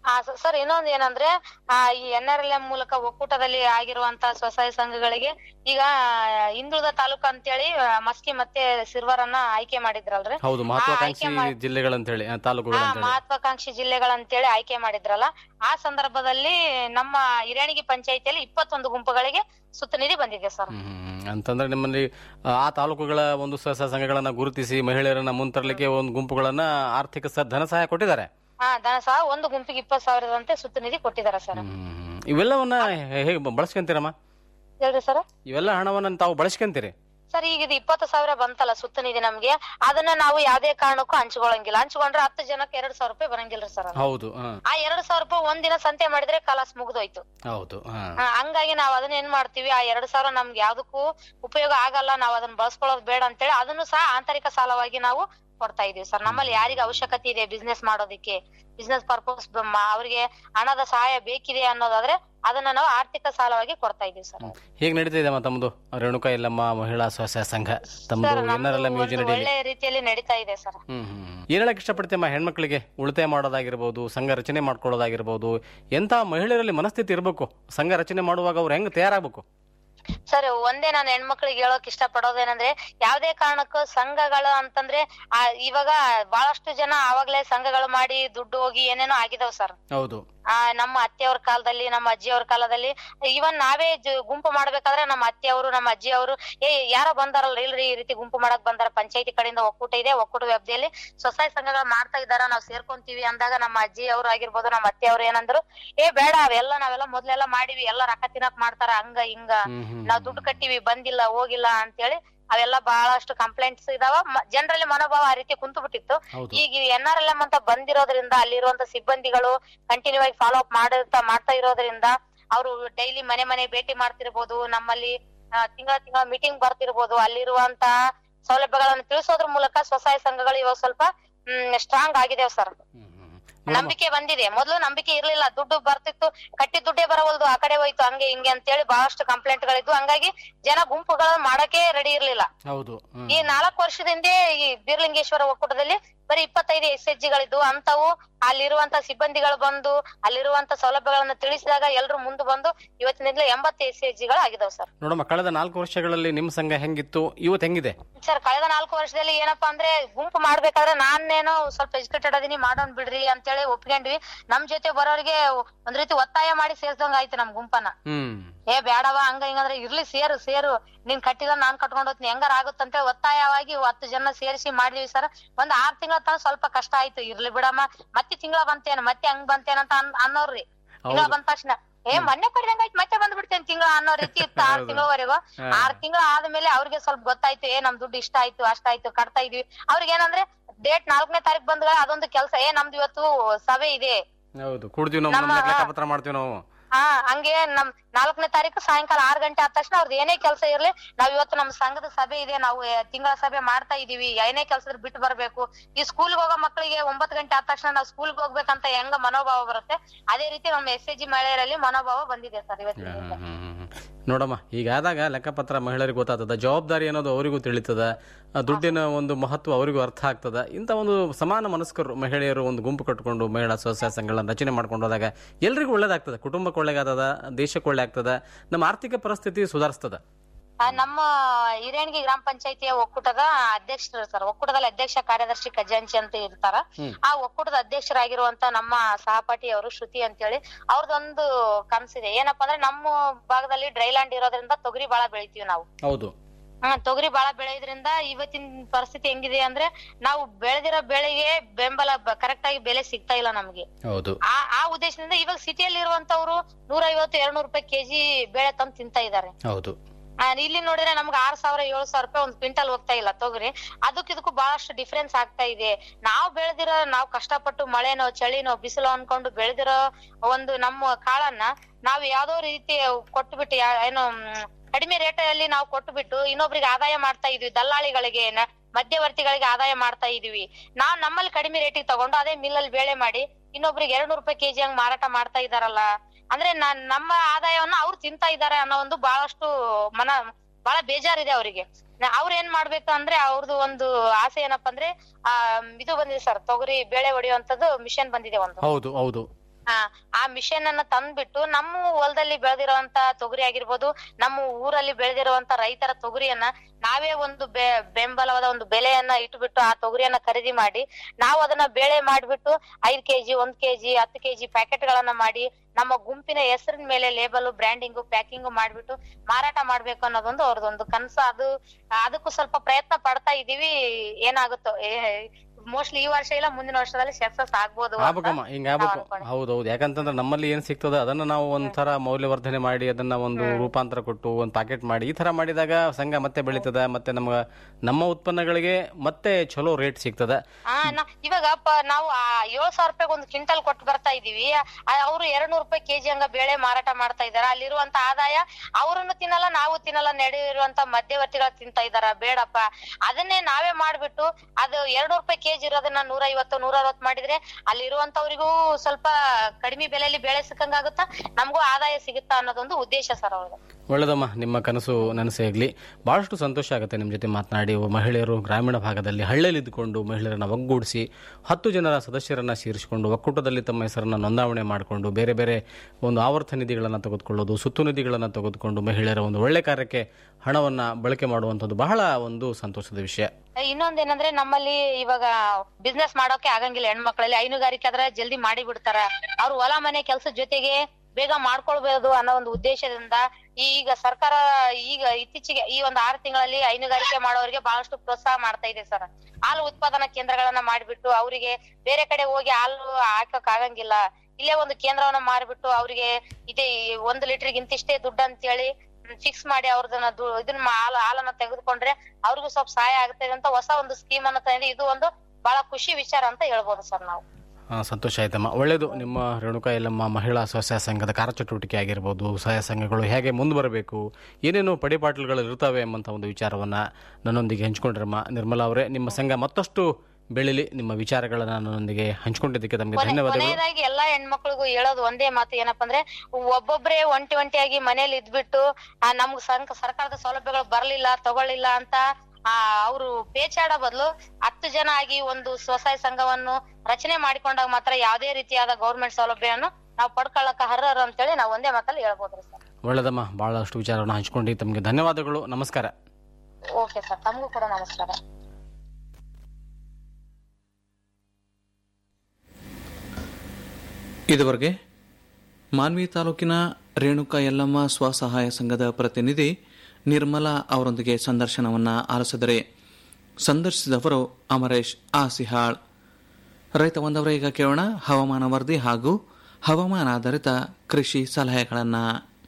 ಆ ಸರ್ ಇನ್ನೊಂದ್ ಏನಂದ್ರೆ ಆ ಈ ಎನ್ ಆರ್ ಎಲ್ ಎಂ ಮೂಲಕ ಒಕ್ಕೂಟದಲ್ಲಿ ಆಗಿರುವಂತ ಸ್ವಸಹಾಯ ಸಂಘಗಳಿಗೆ ಈಗ ಹಿಂದುಳಿದ ತಾಲೂಕು ಅಂತೇಳಿ ಆ, ಮಸ್ಕಿ ಮತ್ತೆ ಸಿರ್ವರನ್ನ ಆಯ್ಕೆ ಮಾಡಿದ್ರಲ್ರಿ ಹೌದು ಮಹತ್ವಾಕಾಂಕ್ಷಿ ಆಯ್ಕೆ ಮಾಡ್- ಜಿಲ್ಲೆಗಳಂತೇಳಿ ಆ, ಆ ತಾಲೂಕುಗಳಂತೇಳಿ ಮಹತ್ವಾಕಾಂಕ್ಷಿ ಜಿಲ್ಲೆಗಳಂತೇಳಿ ಆಯ್ಕೆ ಮಾಡಿದ್ರಲ್ಲ ಆ ಸಂದರ್ಭದಲ್ಲಿ ನಮ್ಮ ಹಿರೇಣಿಗೆ ಪಂಚಾಯಿತಿಯಲ್ಲಿ ಇಪ್ಪತ್ತೊಂದು ಗುಂಪುಗಳಿಗೆ ಸುತ್ತನಿಧಿ ಬಂದಿದೆ ಸರ್ ಹ್ಮ್, ಹ್ಮ್, ಹ್ಮ್. ಅಂತಂದ್ರೆ ನಿಮ್ಮಲ್ಲಿ ಆ, ಆ ತಾಲೂಕುಗಳ ಒಂದು ಸ್ವಸಹಾಯ ಸಂಘಗಳನ್ನ ಗುರುತಿಸಿ ಮಹಿಳೆಯರನ್ನ ಮುಂತರಲಿಕ್ಕೆ ಒಂದು ಗುಂಪುಗಳನ್ನ ಆರ್ಥಿಕ ಸ- ಧನ ಸಹಾಯ ಕೊಟ್ಟಿದ್ದಾರೆ ಹಾ ಧನ ಸಹ ಒಂದು ಗುಂಪಿಗೆ ಇಪ್ಪತ್ ಸಾವಿರದಂತೆ ಸುತ್ತನಿಧಿ ಕೊಟ್ಟಿದ್ದಾರೆ ಸರ್ ಹ್ಮ್, ಹ್ಮ್, ಹ್ಮ್. ಇವೆಲ್ಲವನ್ನ ಹೇ- ಹೇಗೆ ಬಳಸ್ಕೊಂತೀರಮ್ಮ ಹೇಳ್ರಿ ಸರ್ ಇವೆಲ್ಲ ಹಣವನ್ನ ತಾವು ಬಳಸ್ಕೊಂತೀರಿ ಸರ್ ಈಗ ಇದು ಇಪ್ಪತ್ತು ಸಾವಿರ ಬಂತಲ್ಲ ಸುತ್ತನಿಧಿ ನಮ್ಗೆ ಅದನ್ನ ನಾವು ಯಾವ್ದೇ ಕಾರಣಕ್ಕೂ ಹಂಚ್ಕೊಳಂಗಿಲ್ಲ ಹಂಚ್ಕೊಂಡ್ರೆ ಹತ್ತು ಜನಕ್ಕೆ ಎರಡ್ ಸಾವಿರ ರೂಪಾಯಿ ಬರಂಗಿಲ್ರಿ ಸರ್ ಹೌದು ಹಾ ಆ ಎರಡ್ ಸಾವಿರ ರೂಪಾಯಿ ಒಂದಿನ ಸಂತೆ ಮಾಡಿದ್ರೆ ಕಲಾಸ್ ಮುಗ್ದೋಯ್ತು ಹೌದು ಹಾ ಆ, ಹಂಗಾಗಿ ನಾವ್ ಅದನ್ನ ಏನ್ ಮಾಡ್ತೀವಿ ಆ ಎರಡ್ ಸಾವಿರ ನಮ್ಗೆ ಯಾವ್ದಕ್ಕೂ ಉಪಯೋಗ ಆಗಲ್ಲ ನಾವ್ ಅದನ್ನ ಬಳಸ್ಕೊಳ್ಳೋದು ಬೇಡ ಅಂತೇಳಿ ಅದನ್ನು ಸಹ ಆಂತರಿಕ ಸಾಲವಾಗಿ ನಾವು ಕೊಡ್ತಾ ಇದೀವಿ ಸರ್ ನಮ್ಮಲ್ಲಿ ಯಾರಿಗೆ ಅವಶ್ಯಕತೆ ಇದೆ ಬಿಸ್ನೆಸ್ ಮಾಡೋದಿಕ್ಕೆ ಬಿಸ್ನೆಸ್ ಪರ್ಪಸ್ ಅವ್ರಿಗೆ ಹಣದ ಸಹಾಯ ಬೇಕಿದೆ ಅನ್ನೋದಾದ್ರೆ ಅದನ್ನ ನಾವು ಆರ್ಥಿಕ ಸಾಲವಾಗಿ ಕೊಡ್ತಾ ಇದೀವಿ ಸರ್ ಹೇಗೆ ನಡೀತಾ ಇದೆ ತಮ್ಮದು ರೇಣುಕಾ ಇಲ್ಲಮ್ಮ ಮಹಿಳಾ ಸ್ವಸಹಾಯ ಸಂಘ ತಮ್ಮದು ಸರ್ ನಮ್ದು ಎನ್ಆರ್ಎಲ್ ಒಂದು ಯೋಜನೆ ಒಳ್ಳೆ ರೀತಿಯಲ್ಲಿ ನಡೀತಾ ಇದೆ ಸರ್ ಹ್ಮ್ ಹ್ಮ್ ಏನ್ ಹೇಳಕ್ ಇಷ್ಟಪಡ್ತೀಯಮ್ಮ ಹೆಣ್ಮಕ್ಳಿಗೆ ಉಳಿತಾಯ ಮಾಡೋದಾಗಿರ್ಬೋದು ಸಂಘ ರಚನೆ ಮಾಡ್ಕೊಳ್ಳೋದಾಗಿರ್ಬೋದು ಎಂತ ಮಹಿಳೆಯರಲ್ಲಿ ಮನಸ್ಥಿತಿ ಇರಬೇಕು ಸಂಘ ರಚನೆ ಮಾಡುವಾಗ ಅವ್ರು ಹೆಂಗ್ ತಯಾರಾಗಬೇಕು ಸರ್ ಒಂದೇ ನಾನು ಹೆಣ್ಮಕ್ಳಿಗೆ ಹೇಳೋಕ್ ಇಷ್ಟ ಪಡೋದೇನಂದ್ರೆ ಯಾವ್ದೇ ಕಾರಣಕ್ಕೂ ಸಂಘಗಳು ಅಂತಂದ್ರೆ ಆ ಇವಾಗ ಬಹಳಷ್ಟು ಜನ ಆವಾಗ್ಲೇ ಸಂಘಗಳು ಮಾಡಿ ದುಡ್ಡು ಹೋಗಿ ಏನೇನೋ ಆಗಿದಾವ್ ಸರ್ ಹೌದು ಆ ನಮ್ಮ ಅತ್ತೆಯವ್ರ ಕಾಲದಲ್ಲಿ ನಮ್ಮ ಅಜ್ಜಿಯವ್ರ ಕಾಲದಲ್ಲಿ ಇವನ್ ನಾವೇ ಜ- ಗುಂಪು ಮಾಡ್ಬೇಕಾದ್ರೆ ನಮ್ಮ ಅತ್ತೆಯವರು ನಮ್ಮ ಅಜ್ಜಿಯವರು ಏ ಯಾರೋ ಬಂದಾರಲ್ಲ ಇಲ್ರಿ ಈ ರೀತಿ ಗುಂಪು ಮಾಡಕ್ ಬಂದಾರ ಪಂಚಾಯತಿ ಕಡೆಯಿಂದ ಒಕ್ಕೂಟ ಇದೆ ಒಕ್ಕೂಟ ವ್ಯಾಪ್ತಿಯಲ್ಲಿ ಸ್ವಸಹಾಯ ಸಂಘಗಳು ಮಾಡ್ತಾ ಇದಾರ ನಾವ್ ಸೇರ್ಕೊಂತೀವಿ ಅಂದಾಗ ನಮ್ಮ ಅಜ್ಜಿ ಅವ್ರು ಆಗಿರ್ಬೋದು ನಮ್ಮ ಅತ್ತೆಯವ್ರು ಏನಂದ್ರು ಏ ಬೇಡ ಅವೆಲ್ಲ ನಾವೆಲ್ಲ ಮೊದ್ಲೆಲ್ಲ ಮಾಡಿವಿ ಎಲ್ಲ ರೊಕ್ಕ ತಿನ್ನಕ್ ಮಾಡ್ತಾರ ಹಂಗ ಹಿಂಗ ಹ್ಮ್ ಹ್ಮ್ ನಾವ್ ದುಡ್ಡು ಕಟ್ಟಿವಿ ಬಂದಿಲ್ಲ ಹೋಗಿಲ್ಲ ಅಂತೇಳಿ ಅವೆಲ್ಲ ಬಹಳಷ್ಟು ಕಂಪ್ಲೇಂಟ್ಸ್ ಇದಾವ ಜನರಲ್ಲಿ ಮನೋಭಾವ ಆ ರೀತಿ ಕುಂತು ಬಿಟ್ಟಿತ್ತು ಹೌದು ಈಗ ಎನ್ ಆರ್ ಎಲ್ ಎಂ ಅಂತ ಬಂದಿರೋದ್ರಿಂದ ಅಲ್ಲಿರುವಂತ ಸಿಬ್ಬಂದಿಗಳು ಕಂಟಿನ್ಯೂ ಆಗಿ ಫಾಲೋ ಅಪ್ ಮಾಡ್ತಾ ಮಾಡ್ತಾ ಇರೋದ್ರಿಂದ ಅವರು ಡೈಲಿ ಮನೆ ಮನೆ ಭೇಟಿ ಮಾಡ್ತಿರ್ಬೋದು ನಮ್ಮಲ್ಲಿ ತಿಂಗಳ ತಿಂಗಳ ಮೀಟಿಂಗ್ ಬರ್ತಿರ್ಬೋದು ಅಲ್ಲಿರುವಂತ ಸೌಲಭ್ಯಗಳನ್ನು ತಿಳಿಸೋದ್ರ ಮೂಲಕ ಸ್ವಸಹಾಯ ಸಂಘಗಳು ಇವಾಗ ಸ್ವಲ್ಪ ಸ್ಟ್ರಾಂಗ್ ಆಗಿದೇವ್ ಸರ್ ಹ್ಮ್ ಹ್ಮ್ ನಂಬಿಕೆ ಬಂದಿದೆ ಮೊದಲು ನಂಬಿಕೆ ಇರ್ಲಿಲ್ಲ ದುಡ್ಡು ಬರ್ತಿತ್ತು ಕಟ್ಟಿ ದುಡ್ಡೇ ಬರವಲ್ದು ಆ ಕಡೆ ಹೋಯ್ತು ಹಂಗೆ ಹಿಂಗೆ ಅಂತೇಳಿ ಬಹಳಷ್ಟು ಕಂಪ್ಲೇಂಟ್ ಗಳಿದ್ವು ಹಂಗಾಗಿ ಜನ ಗುಂಪುಗಳನ್ನ ಮಾಡಕ್ಕೆ ರೆಡಿ ಇರ್ಲಿಲ್ಲ ಹೌದು ಹ್ಮ್ ಈ ನಾಲ್ಕು ವರ್ಷದಿಂದ ಈ ಬೀರ್ಲಿಂಗೇಶ್ವರ ಒಕ್ಕೂಟದಲ್ಲಿ ಬರೀ ಇಪ್ಪತ್ತೈದು ಎಸ್ ಎಚ್ ಜಿಗಳಿದ್ವು ಅಂತವು ಅಲ್ಲಿರುವಂತ ಸಿಬ್ಬಂದಿಗಳು ಬಂದು ಅಲ್ಲಿರುವಂತ ಸೌಲಭ್ಯಗಳನ್ನ ತಿಳಿಸಿದಾಗ ಎಲ್ರು ಮುಂದೆ ಬಂದು ಇವತ್ತಿನಿಂದಲೇ ಎಂಬತ್ತು ಎಸ್ ಎಚ್ ಜಿಗಳು ಆಗಿದಾವ್ ಸರ್ ನೋಡಮ್ಮ ಕಳೆದ ನಾಲ್ಕು ವರ್ಷಗಳಲ್ಲಿ ನಿಮ್ಮ ಸಂಘ ಹೆಂಗಿತ್ತು ಇವತ್ತು ಹೆಂಗಿದೆ ಸರ್ ಕಳೆದ ನಾಲ್ಕು ವರ್ಷದಲ್ಲಿ ಏನಪ್ಪಾ ಅಂದ್ರೆ ಗುಂಪು ಮಾಡ್ಬೇಕಾದ್ರೆ ನಾನೇನೋ ಸ್ವಲ್ಪ ಎಜುಕೇಟೆಡ್ ಅದೀನಿ ಮಾಡೋನ್ ಬಿಡ್ರಿ ಅಂತೇಳಿ ಒಪ್ಕೊಂಡ್ವಿ ನಮ್ ಜೊತೆ ಬರೋರಿಗೆ ಒಂದ್ ರೀತಿ ಒತ್ತಾಯ ಮಾಡಿ ಸೇರ್ಸಂಗ ಆಯ್ತು ನಮ್ ಗುಂಪನ್ನ ಹ್ಮ್ ಏ ಬೇಡವಾ ಹಂಗ ಹಿಂಗಂದ್ರೆ ಇರ್ಲಿ ಸೇರು ಸೇರು ನೀನ್ ಕಟ್ಟಿದ ನಾನ್ ಕಟ್ಕೊಂಡ್ ಹೋಗ್ತೀನಿ ಹೆಂಗಾರ ಆಗುತ್ತಂತ ಒತ್ತಾಯವಾಗಿ ಹತ್ತು ಜನ ಸೇರಿಸಿ ಮಾಡಿದ್ವಿ ಸರ್ ಒಂದ್ ಆರ್ ತಿಂಗಳ ತನಕ ಸ್ವಲ್ಪ ಕಷ್ಟ ಆಯ್ತು ಇರ್ಲಿ ಬಿಡಮ್ಮ ಮತ್ತೆ ತಿಂಗಳ ಬಂತೇನ ಮತ್ತೆ ಹಂಗ್ ಬಂತೇನ ಅಂತ ಅನ್- ಅನ್ನೋರ್ರಿ ತಿಂಗಳ ಬಂದ ತಕ್ಷಣ ಏ ಮೊನ್ನೆ ಕಟ್ಟಿದಂಗ ಆಯ್ತು ಮತ್ತೆ ಬಂದ್ಬಿಡ್ತೇನೆ ತಿಂಗಳ ಅನ್ನೋ ರೀತಿ ಇತ್ತು ಆರ್ ತಿಂಗಳವರೆಗೂ ಆರ್ ತಿಂಗಳ ಆದ್ಮೇಲೆ ಅವ್ರಿಗೆ ಸ್ವಲ್ಪ ಗೊತ್ತಾಯ್ತು ಏ ನಮ್ ದುಡ್ಡು ಇಷ್ಟ ಆಯ್ತು ಅಷ್ಟಾಯ್ತು ಕಟ್ತಾ ಇದ್ವಿ ಅವ್ರಿಗೆ ಏನಂದ್ರೆ ಡೇಟ್ ನಾಲ್ಕನೇ ತಾರೀಕು ಬಂದ್ಗಳ ಅದೊಂದು ಕೆಲಸ ಏ ನಮ್ದು ಇವತ್ತು ಸಭೆ ಇದೆ ಹೌದು ಕುಡ್ತೀವಿ ನಾವು ನಮ್ಮ- ನಮ್ಮ ಲೆಕ್ಕಪತ್ರ ಮಾಡ್ತೀವಿ ನಾವು ಹಾ ಹಂಗೆ ನಮ್ ನಾಲ್ಕನೇ ತಾರೀಕು ಸಾಯಂಕಾಲ ಆರ್ ಗಂಟೆ ಆದ ತಕ್ಷಣ ಅವ್ರದ್ದು ಏನೇ ಕೆಲಸ ಇರ್ಲಿ ನಾವ್ ಇವತ್ತು ನಮ್ ಸಂಘದ ಸಭೆ ಇದೆ ನಾವು ಎ, ತಿಂಗಳ ಸಭೆ ಮಾಡ್ತಾ ಇದೀವಿ ಏನೇ ಕೆಲಸ ಬಿಟ್ಟು ಬರ್ಬೇಕು ಈ ಸ್ಕೂಲ್ಗೆ ಹೋಗೋ ಮಕ್ಕಳಿಗೆ ಒಂಬತ್ತು ಗಂಟೆ ಆದ ತಕ್ಷಣ ನಾವು ಸ್ಕೂಲ್ಗೆ ಹೋಗ್ಬೇಕಂತ ಹೆಂಗ ಮನೋಭಾವ ಬರುತ್ತೆ ಅದೇ ರೀತಿ ನಮ್ಮ ಎಸ್ ಎ ಜಿ ಮಹಿಳೆಯರಲ್ಲಿ ಮನೋಭಾವ ಬಂದಿದೆ ಸರ್ ಇವತ್ತಿನ ದಿನ. ಹ್ಮ್, ಹ್ಮ್, ಹ್ಮ್. ನೋಡಮ್ಮ ಹೀಗಾದಾಗ ಲೆಕ್ಕಪತ್ರ ಮಹಿಳೆಯರಿಗೆ ಗೊತ್ತಾಗ್ತದ ಜವಾಬ್ದಾರಿ ಅನ್ನೋದು ಅವರಿಗೂ ತಿಳಿತದ ಆ ದುಡ್ಡಿನ ಒಂದು ಮಹತ್ವ ಅವರಿಗೂ ಅರ್ಥ ಆಗ್ತದ ಇಂಥ ಒಂದು ಸಮಾನ ಮನಸ್ಕರು ಮಹಿಳೆಯರು ಒಂದು ಗುಂಪು ಕಟ್ಟಿಕೊಂಡು ಮಹಿಳಾ ಸ್ವಸಹಾಯ ಸಂಘಗಳನ್ನ ರಚನೆ ಮಾಡ್ಕೊಂಡು ಹೋದಾಗ ಎಲ್ರಿಗೂ ಒಳ್ಳೇದಾಗ್ತದ ಕುಟುಂಬಕ್ಕೆ ಒಳ್ಳೇದಾಗ್ತದ ದೇಶಕ್ಕೆ ಒಳ್ಳೆ ಆಗ್ತದ ನಮ್ಮ ಆರ್ಥಿಕ ಪರಿಸ್ಥಿತಿ ಸುಧಾರಿಸ್ತದ ಆ, ನಮ್ಮ ಹಿರೇಣಗಿ ಗ್ರಾಮ ಪಂಚಾಯತಿಯ ಒಕ್ಕೂಟದ ಅಧ್ಯಕ್ಷರು ಸರ್ ಒಕ್ಕೂಟದಲ್ಲಿ ಅಧ್ಯಕ್ಷ ಕಾರ್ಯದರ್ಶಿ ಖಜಾಂಚಿ ಅಂತ ಇರ್ತಾರ ಆ ಒಕ್ಕೂಟದ ಅಧ್ಯಕ್ಷರಾಗಿರುವಂತ ನಮ್ಮ ಸಹಪಾಠಿ ಅವರು ಶ್ರುತಿ ಅಂತೇಳಿ ಅವ್ರದೊಂದು ಕನ್ಸಿದೆ ಏನಪ್ಪಾ ಅಂದ್ರೆ ನಮ್ಮ ಭಾಗದಲ್ಲಿ ಡ್ರೈಲ್ಯಾಂಡ್ ಇರೋದ್ರಿಂದ ತೊಗರಿ ಬಾಳ ಬೆಳಿತೀವಿ ನಾವು ಹೌದು ಹಾ ತೊಗರಿ ಬಾಳ ಬೆಳೆಯೋದ್ರಿಂದ ಇವತ್ತಿನ ಪರಿಸ್ಥಿತಿ ಹೆಂಗಿದೆ ಅಂದ್ರೆ ನಾವು ಬೆಳೆದಿರೋ ಬೆಳೆಗೆ ಬೆಂಬಲ ಕರೆಕ್ಟ್ ಆಗಿ ಬೆಲೆ ಸಿಗ್ತಾ ಇಲ್ಲ ನಮ್ಗೆ ಹೌದು ಆ ಆ ಉದ್ದೇಶದಿಂದ ಇವಾಗ ಸಿಟಿಯಲ್ಲಿ ಇರುವಂತವ್ರು ನೂರ ಐವತ್ತು ಎರಡ್ ನೂರು ರೂಪಾಯಿ ಕೆಜಿ ಬೆಳೆ ತಂದು ತಿಂತಾ ಇದಾರೆ ಹೌದು ಆ, ಇಲ್ಲಿ ನೋಡಿದ್ರೆ ನಮ್ಗೆ ಆರ್ ಸಾವಿರ ಏಳು ಸಾವಿರ ರೂಪಾಯಿ ಒಂದ್ ಕ್ವಿಂಟಲ್ ಹೋಗ್ತಾ ಇಲ್ಲ ತೊಗರಿ ಅದಕ್ಕೆ ಇದಕ್ಕೂ ಬಹಳಷ್ಟು ಡಿಫ್ರೆನ್ಸ್ ಆಗ್ತಾ ಇದೆ ನಾವು ಬೆಳೆದಿರೋ ನಾವು ಕಷ್ಟಪಟ್ಟು ಮಳೆನೋ ಚಳಿನೋ ಬಿಸಿಲು ಅನ್ಕೊಂಡು ಬೆಳೆದಿರೋ ಒಂದು ನಮ್ಮ ಕಾಳನ್ನ ನಾವು ಯಾವ್ದೋ ರೀತಿ ಕೊಟ್ಬಿಟ್ಟು ಯಾ- ಏನು ಮ್, ಕಡಿಮೆ ರೇಟಲ್ಲಿ ನಾವು ಕೊಟ್ಬಿಟ್ಟು ಇನ್ನೊಬ್ರಿಗೆ ಆದಾಯ ಮಾಡ್ತಾ ಇದ್ವಿ ದಲ್ಲಾಳಿಗಳಿಗೆ ನ- ಮಧ್ಯವರ್ತಿಗಳಿಗೆ ಆದಾಯ ಮಾಡ್ತಾ ಇದೀವಿ ನಾವ್ ನಮ್ಮಲ್ಲಿ ಕಡಿಮೆ ರೇಟಿಗೆ ತಗೊಂಡು ಅದೇ ಮಿಲ್ಲಲ್ಲಿ ಬೇಳೆ ಮಾಡಿ ಇನ್ನೊಬ್ರಿಗೆ ಎರಡ್ ನೂರು ರೂಪಾಯಿ ಕೆಜಿ ಹಂಗ್ ಮಾರಾಟ ಮಾಡ್ತಾ ಇದಾರಲ್ಲ ಅಂದ್ರೆ ನಾನ್ ನಮ್ಮ ಆದಾಯವನ್ನ ಅವ್ರು ತಿಂತಾ ಇದಾರೆ ಅನ್ನೋ ಒಂದು ಬಹಳಷ್ಟು ಮನ ಬಹಳ ಬೇಜಾರಿದೆ ಅವರಿಗೆ ಅವ್ರ ಏನ್ ಮಾಡ್ಬೇಕು ಅಂದ್ರೆ ಅವ್ರದ್ದು ಒಂದು ಆಸೆ ಏನಪ್ಪಾ ಅಂದ್ರೆ ಆ ಇದು ಬಂದಿದೆ ಸರ್ ತೊಗರಿ ಬೇಳೆ ಹೊಡೆಯುವಂತದ್ದು ಮಿಷನ್ ಬಂದಿದೆ ಒಂದು ಹೌದು ಹೌದು ಆ ಆ ಮಿಷನ್ ಅನ್ನ ತಂದ್ಬಿಟ್ಟು ನಮ್ಮ ಹೊಲದಲ್ಲಿ ಬೆಳೆದಿರುವಂತ ತೊಗರಿ ಆಗಿರ್ಬೋದು ನಮ್ಮ ಊರಲ್ಲಿ ಬೆಳೆದಿರುವಂತ ರೈತರ ತೊಗರಿಯನ್ನ ನಾವೇ ಒಂದು ಬೆ ಬೆಂಬಲವಾದ ಒಂದು ಬೆಲೆಯನ್ನ ಇಟ್ಬಿಟ್ಟು ಆ ತೊಗರಿಯನ್ನ ಖರೀದಿ ಮಾಡಿ ನಾವು ಅದನ್ನ ಬೇಳೆ ಮಾಡ್ಬಿಟ್ಟು ಐದ್ ಕೆಜಿ ಒಂದ್ ಕೆಜಿ ಹತ್ತು ಕೆಜಿ ಪ್ಯಾಕೆಟ್ ಗಳನ್ನ ಮಾಡಿ ನಮ್ಮ ಗುಂಪಿನ ಹೆಸರಿನ ಮೇಲೆ ಲೇಬಲ್ ಬ್ರ್ಯಾಂಡಿಂಗು ಪ್ಯಾಕಿಂಗ್ ಮಾಡ್ಬಿಟ್ಟು ಮಾರಾಟ ಮಾಡ್ಬೇಕು ಅನ್ನೋದೊಂದು ಅವ್ರದೊಂದು ಕನ್ಸ ಅದು ಅದಕ್ಕೂ ಸ್ವಲ್ಪ ಪ್ರಯತ್ನ ಪಡ್ತಾ ಇದೀವಿ ಏನಾಗುತ್ತೋ ಮೋಸ್ಟ್ಲಿ ಈ ವರ್ಷ ಇಲ್ಲ ಮುಂದಿನ ವರ್ಷದಲ್ಲಿ ಸಕ್ಸಸ್ ಆಗ್ಬೋದು ಅಂತ ಆಗ್ಬೇಕಮ್ಮ ಹಿಂಗ ನಾವ್ ಆಗ್ಬೇಕು ಅನ್ಕೊಂಡ್ವಿ. ಹೌದೌದು ಯಾಕಂತಂದ್ರೆ ನಮ್ಮಲ್ಲಿ ಏನ್ ಸಿಗ್ತದ ಅದನ್ನ ನಾವು ಒಂಥರ ಮೌಲ್ಯವರ್ಧನೆ ಮಾಡಿ ಅದನ್ನ ಒಂದು ರೂಪಾಂತರ ಕೊಟ್ಟು ಒಂದು ಪ್ಯಾಕೆಟ್ ಮಾಡಿ ಈ ತರ ಮಾಡಿದಾಗ ಸಂಘ ಮತ್ತೆ ಬೆಳೀತದ ಮತ್ತೆ ನಮ್ಗ ನಮ್ಮ ಉತ್ಪನ್ನಗಳಿಗೆ ಮತ್ತೆ ಚಲೋ ರೇಟ್ ಸಿಗ್ತದ ಆ, ನಾ- ಇವಾಗ ಪ- ನಾವು ಆ ಏಳ್ ಸಾವಿರ ರೂಪಾಯಿ ಒಂದು ಕ್ವಿಂಟಲ್ ಕೊಟ್ಟು ಬರ್ತಾ ಇದೀವಿ ಅವರು ಎರಡ್ ನೂರ್ ರೂಪಾಯಿ ಕೆಜಿ ಹಂಗ ಬೇಳೆ ಮಾರಾಟ ಮಾಡ್ತಾ ಇದಾರ ಅಲ್ಲಿರುವಂತ ಆದಾಯ ಅವ್ರನ್ನು ತಿನ್ನಲ್ಲ ನಾವು ತಿನ್ನಲ್ಲ ನಡೆಯಿರುವಂತ ಮಧ್ಯವರ್ತಿಗಳು ತಿಂತಾ ಇದಾರ ಬೇಡಪ್ಪ ಅದನ್ನೇ ನಾವೇ ಮಾಡ್ಬಿಟ್ಟು ಅದು ಎರಡ್ ನೂರ್ ರೂಪಾಯಿ ಕೆಜಿ ಇರೋದನ್ನ ನೂರ ಐವತ್ತು ನೂರ ಅರವತ್ತು ಮಾಡಿದ್ರೆ ಅಲ್ಲಿರುವಂತವ್ರಿಗೂ ಸ್ವಲ್ಪ ಕಡಿಮೆ ಬೆಲೆಯಲ್ಲಿ ಬೇಳೆ ಸಿಕ್ಕಂಗಾಗುತ್ತಾ ನಮಗೂ ಆದಾಯ ಸಿಗುತ್ತಾ ಅನ್ನೋದೊಂದು ಉದ್ದೇಶ ಸರ್ ಅವ್ರದ್ದು ಒಳ್ಳೆದಮ್ಮ ನಿಮ್ಮ ಕನಸು ನನಸೇ ಆಗಲಿ ಬಹಳಷ್ಟು ಸಂತೋಷ ಆಗುತ್ತೆ ನಿಮ್ಮ ಜೊತೆ ಮಾತನಾಡಿ ಮಹಿಳೆಯರು ಗ್ರಾಮೀಣ ಭಾಗದಲ್ಲಿ ಹಳ್ಳಿಯಲ್ಲಿ ಇದ್ದುಕೊಂಡು ಮಹಿಳೆಯರನ್ನ ಒಗ್ಗೂಡಿಸಿ ಹತ್ತು ಜನರ ಸದಸ್ಯರನ್ನ ಸೇರಿಸಿಕೊಂಡು ಒಕ್ಕೂಟದಲ್ಲಿ ತಮ್ಮ ಹೆಸರನ್ನ ನೋಂದಾವಣೆ ಮಾಡಿಕೊಂಡು ಬೇರೆ ಬೇರೆ ಒಂದು ಆವರ್ತ ನಿಧಿಗಳನ್ನು ತೆಗೆದುಕೊಳ್ಳೋದು ಸುತ್ತು ನಿಧಿಗಳನ್ನು ತೆಗೆದುಕೊಂಡು ಮಹಿಳೆಯರ ಒಂದು ಒಳ್ಳೆ ಕಾರ್ಯಕ್ಕೆ ಹಣವನ್ನ ಬಳಕೆ ಮಾಡುವಂಥದ್ದು ಬಹಳ ಒಂದು ಸಂತೋಷದ ವಿಷಯ ಇನ್ನೊಂದೇನಂದ್ರೆ ನಮ್ಮಲ್ಲಿ ಇವಾಗ ಬಿಸ್ನೆಸ್ ಮಾಡೋಕೆ ಆಗಂಗಿಲ್ಲ ಹೆಣ್ಮಕ್ಳಲ್ಲಿ ಹೈನುಗಾರಿಕೆ ಆದ್ರೆ ಜಲ್ದಿ ಮಾಡಿ ಬಿಡ್ತಾರ ಅವ್ರು ಹೊಲ ಮನೆ ಕೆಲ್ಸದ ಜೊತೆಗೆ ಬೇಗ ಮಾಡ್ಕೊಳ್ಬಹುದು ಅನ್ನೋ ಒಂದು ಉದ್ದೇಶದಿಂದ ಈಗ ಸರ್ಕಾರ ಈಗ ಇತ್ತೀಚೆಗೆ ಈ ಒಂದು ಆರು ತಿಂಗಳಲ್ಲಿ ಹೈನುಗಾರಿಕೆ ಮಾಡೋರಿಗೆ ಬಹಳಷ್ಟು ಪ್ರೋತ್ಸಾಹ ಮಾಡ್ತಾ ಇದೆ ಸರ್ ಹಾಲು ಉತ್ಪಾದನಾ ಕೇಂದ್ರಗಳನ್ನ ಮಾಡಿಬಿಟ್ಟು ಅವರಿಗೆ ಬೇರೆ ಕಡೆ ಹೋಗಿ ಹಾಲು ಹಾಕಕ್ ಆಗಂಗಿಲ್ಲ ಇಲ್ಲೇ ಒಂದು ಕೇಂದ್ರವನ್ನ ಮಾಡಿಬಿಟ್ಟು ಅವರಿಗೆ ಇದೇ ಒಂದು ಲೀಟರ್ಗೆ ಇಂತಿಷ್ಟೇ ದುಡ್ಡು ಅಂತೇಳಿ ಫಿಕ್ಸ್ ಮಾಡಿ ಅವ್ರದನ್ನ ದು- ಇದನ್ನ ಮಾ- ಹಾಲು ಹಾಲನ್ನ ತೆಗೆದುಕೊಂಡ್ರೆ ಅವ್ರಿಗೂ ಸ್ವಲ್ಪ ಸಹಾಯ ಆಗ್ತದೆ ಅಂತ ಹೊಸ ಒಂದು ಸ್ಕೀಮ್ ಅನ್ನ ತಂದಿದೆ ಇದು ಒಂದು ಬಹಳ ಖುಷಿ ವಿಚಾರ ಅಂತ ಹೇಳ್ಬೋದು ಸರ್ ನಾವು ಆ, ಸಂತೋಷ ಆಯ್ತಮ್ಮ ಒಳ್ಳೆಯದು ನಿಮ್ಮ ರೇಣುಕಾ ಯಲ್ಲಮ್ಮ ಮಹಿಳಾ ಸ್ವಸಹಾಯ ಸಂಘದ ಕಾರ್ಯಚಟುವಟಿಕೆ ಆಗಿರ್ಬೋದು ಸಹಾಯ ಸಂಘಗಳು ಹೇಗೆ ಮುಂದೆ ಬರಬೇಕು ಏನೇನು ಪಡಿಪಾಟ್ಲುಗಳು ಇರ್ತವೆ ಎಂಬಂಥ ಒಂದು ವಿಚಾರವನ್ನು ನನ್ನೊಂದಿಗೆ ಹಂಚ್ಕೊಂಡ್ರಮ್ಮ ನಿರ್ಮಲಾ ಅವರೇ ನಿಮ್ಮ ಸಂಘ ಮತ್ತಷ್ಟು ಬೆಳಿಲಿ ನಿಮ್ಮ ವಿಚಾರಗಳನ್ನು ನನ್ನೊಂದಿಗೆ ಹಂಚ್ಕೊಂಡಿದ್ದಕ್ಕೆ ತಮಗೆ ಕೊನೆ- ಧನ್ಯವಾದಗಳು ಕೊನೆಯದಾಗಿ ಎಲ್ಲಾ ಹೆಣ್ಮಕ್ಳಿಗೂ ಹೇಳೋದು ಒಂದೇ ಮಾತು ಏನಪ್ಪಾ ಅಂದ್ರೆ ಒಬ್ಬೊಬ್ರೇ ಒಂಟಿ ಒಂಟಿಯಾಗಿ ಮನೇಲಿ ಇದ್ಬಿಟ್ಟು ಆ, ನಮ್ಗ್ ಸಂಕ ಸರ್ಕಾರದ ಸೌಲಭ್ಯಗಳು ಬರ್ಲಿಲ್ಲ ತಗೊಳ್ಳಿಲ್ಲ ಅಂತ ಆ ಅವರು ಪೇಚಾಡೋ ಬದಲು ಹತ್ತು ಜನ ಆಗಿ ಒಂದು ಸ್ವಸಹಾಯ ಸಂಘವನ್ನು ರಚನೆ ಮಾಡಿಕೊಂಡಾಗ ಮಾತ್ರ ಯಾವುದೇ ರೀತಿಯಾದ ಗೌರ್ಮೆಂಟ್ ಸೌಲಭ್ಯವನ್ನು ನಾವು ಪಡ್ಕೊಳ್ಳಕ ಅರ್ಹರು ಅಂತೇಳಿ ನಾವು ಒಂದೇ ಮಾತಲ್ಲಿ ಹೇಳ್ಬೋದ್ರಿ ಸರ್ ಒಳ್ಳೆದಮ್ಮ ಭಾಳಷ್ಟು ವಿಚಾರವನ್ನು ಹಂಚ್ಕೊಂಡು ತಮಗೆ ಧನ್ಯವಾದಗಳು ನಮಸ್ಕಾರ ಓಕೆ ಸರ್ ತಮಗೂ ಕೂಡ ನಮಸ್ಕಾರ ಇದುವರೆಗೆ ಮಾನ್ವಿ ತಾಲೂಕಿನ ರೇಣುಕಾ ಯಲ್ಲಮ್ಮ ಸ್ವಸಹಾಯ ಸಂಘದ ಪ್ರತಿನಿಧಿ ನಿರ್ಮಲಾ ಅವರೊಂದಿಗೆ ಸಂದರ್ಶನವನ್ನು ಆಲಿಸಿದರೆ ಸಂದರ್ಶಿಸಿದವರು ಅಮರೇಶ್ ಆಸಿಹಾಳ್ ರೈತ ಬಂದವರ ಈಗ ಕೇಳೋಣ ಹವಾಮಾನ ವರದಿ ಹಾಗೂ ಹವಾಮಾನ ಆಧಾರಿತ ಕೃಷಿ ಸಲಹೆಗಳನ್ನು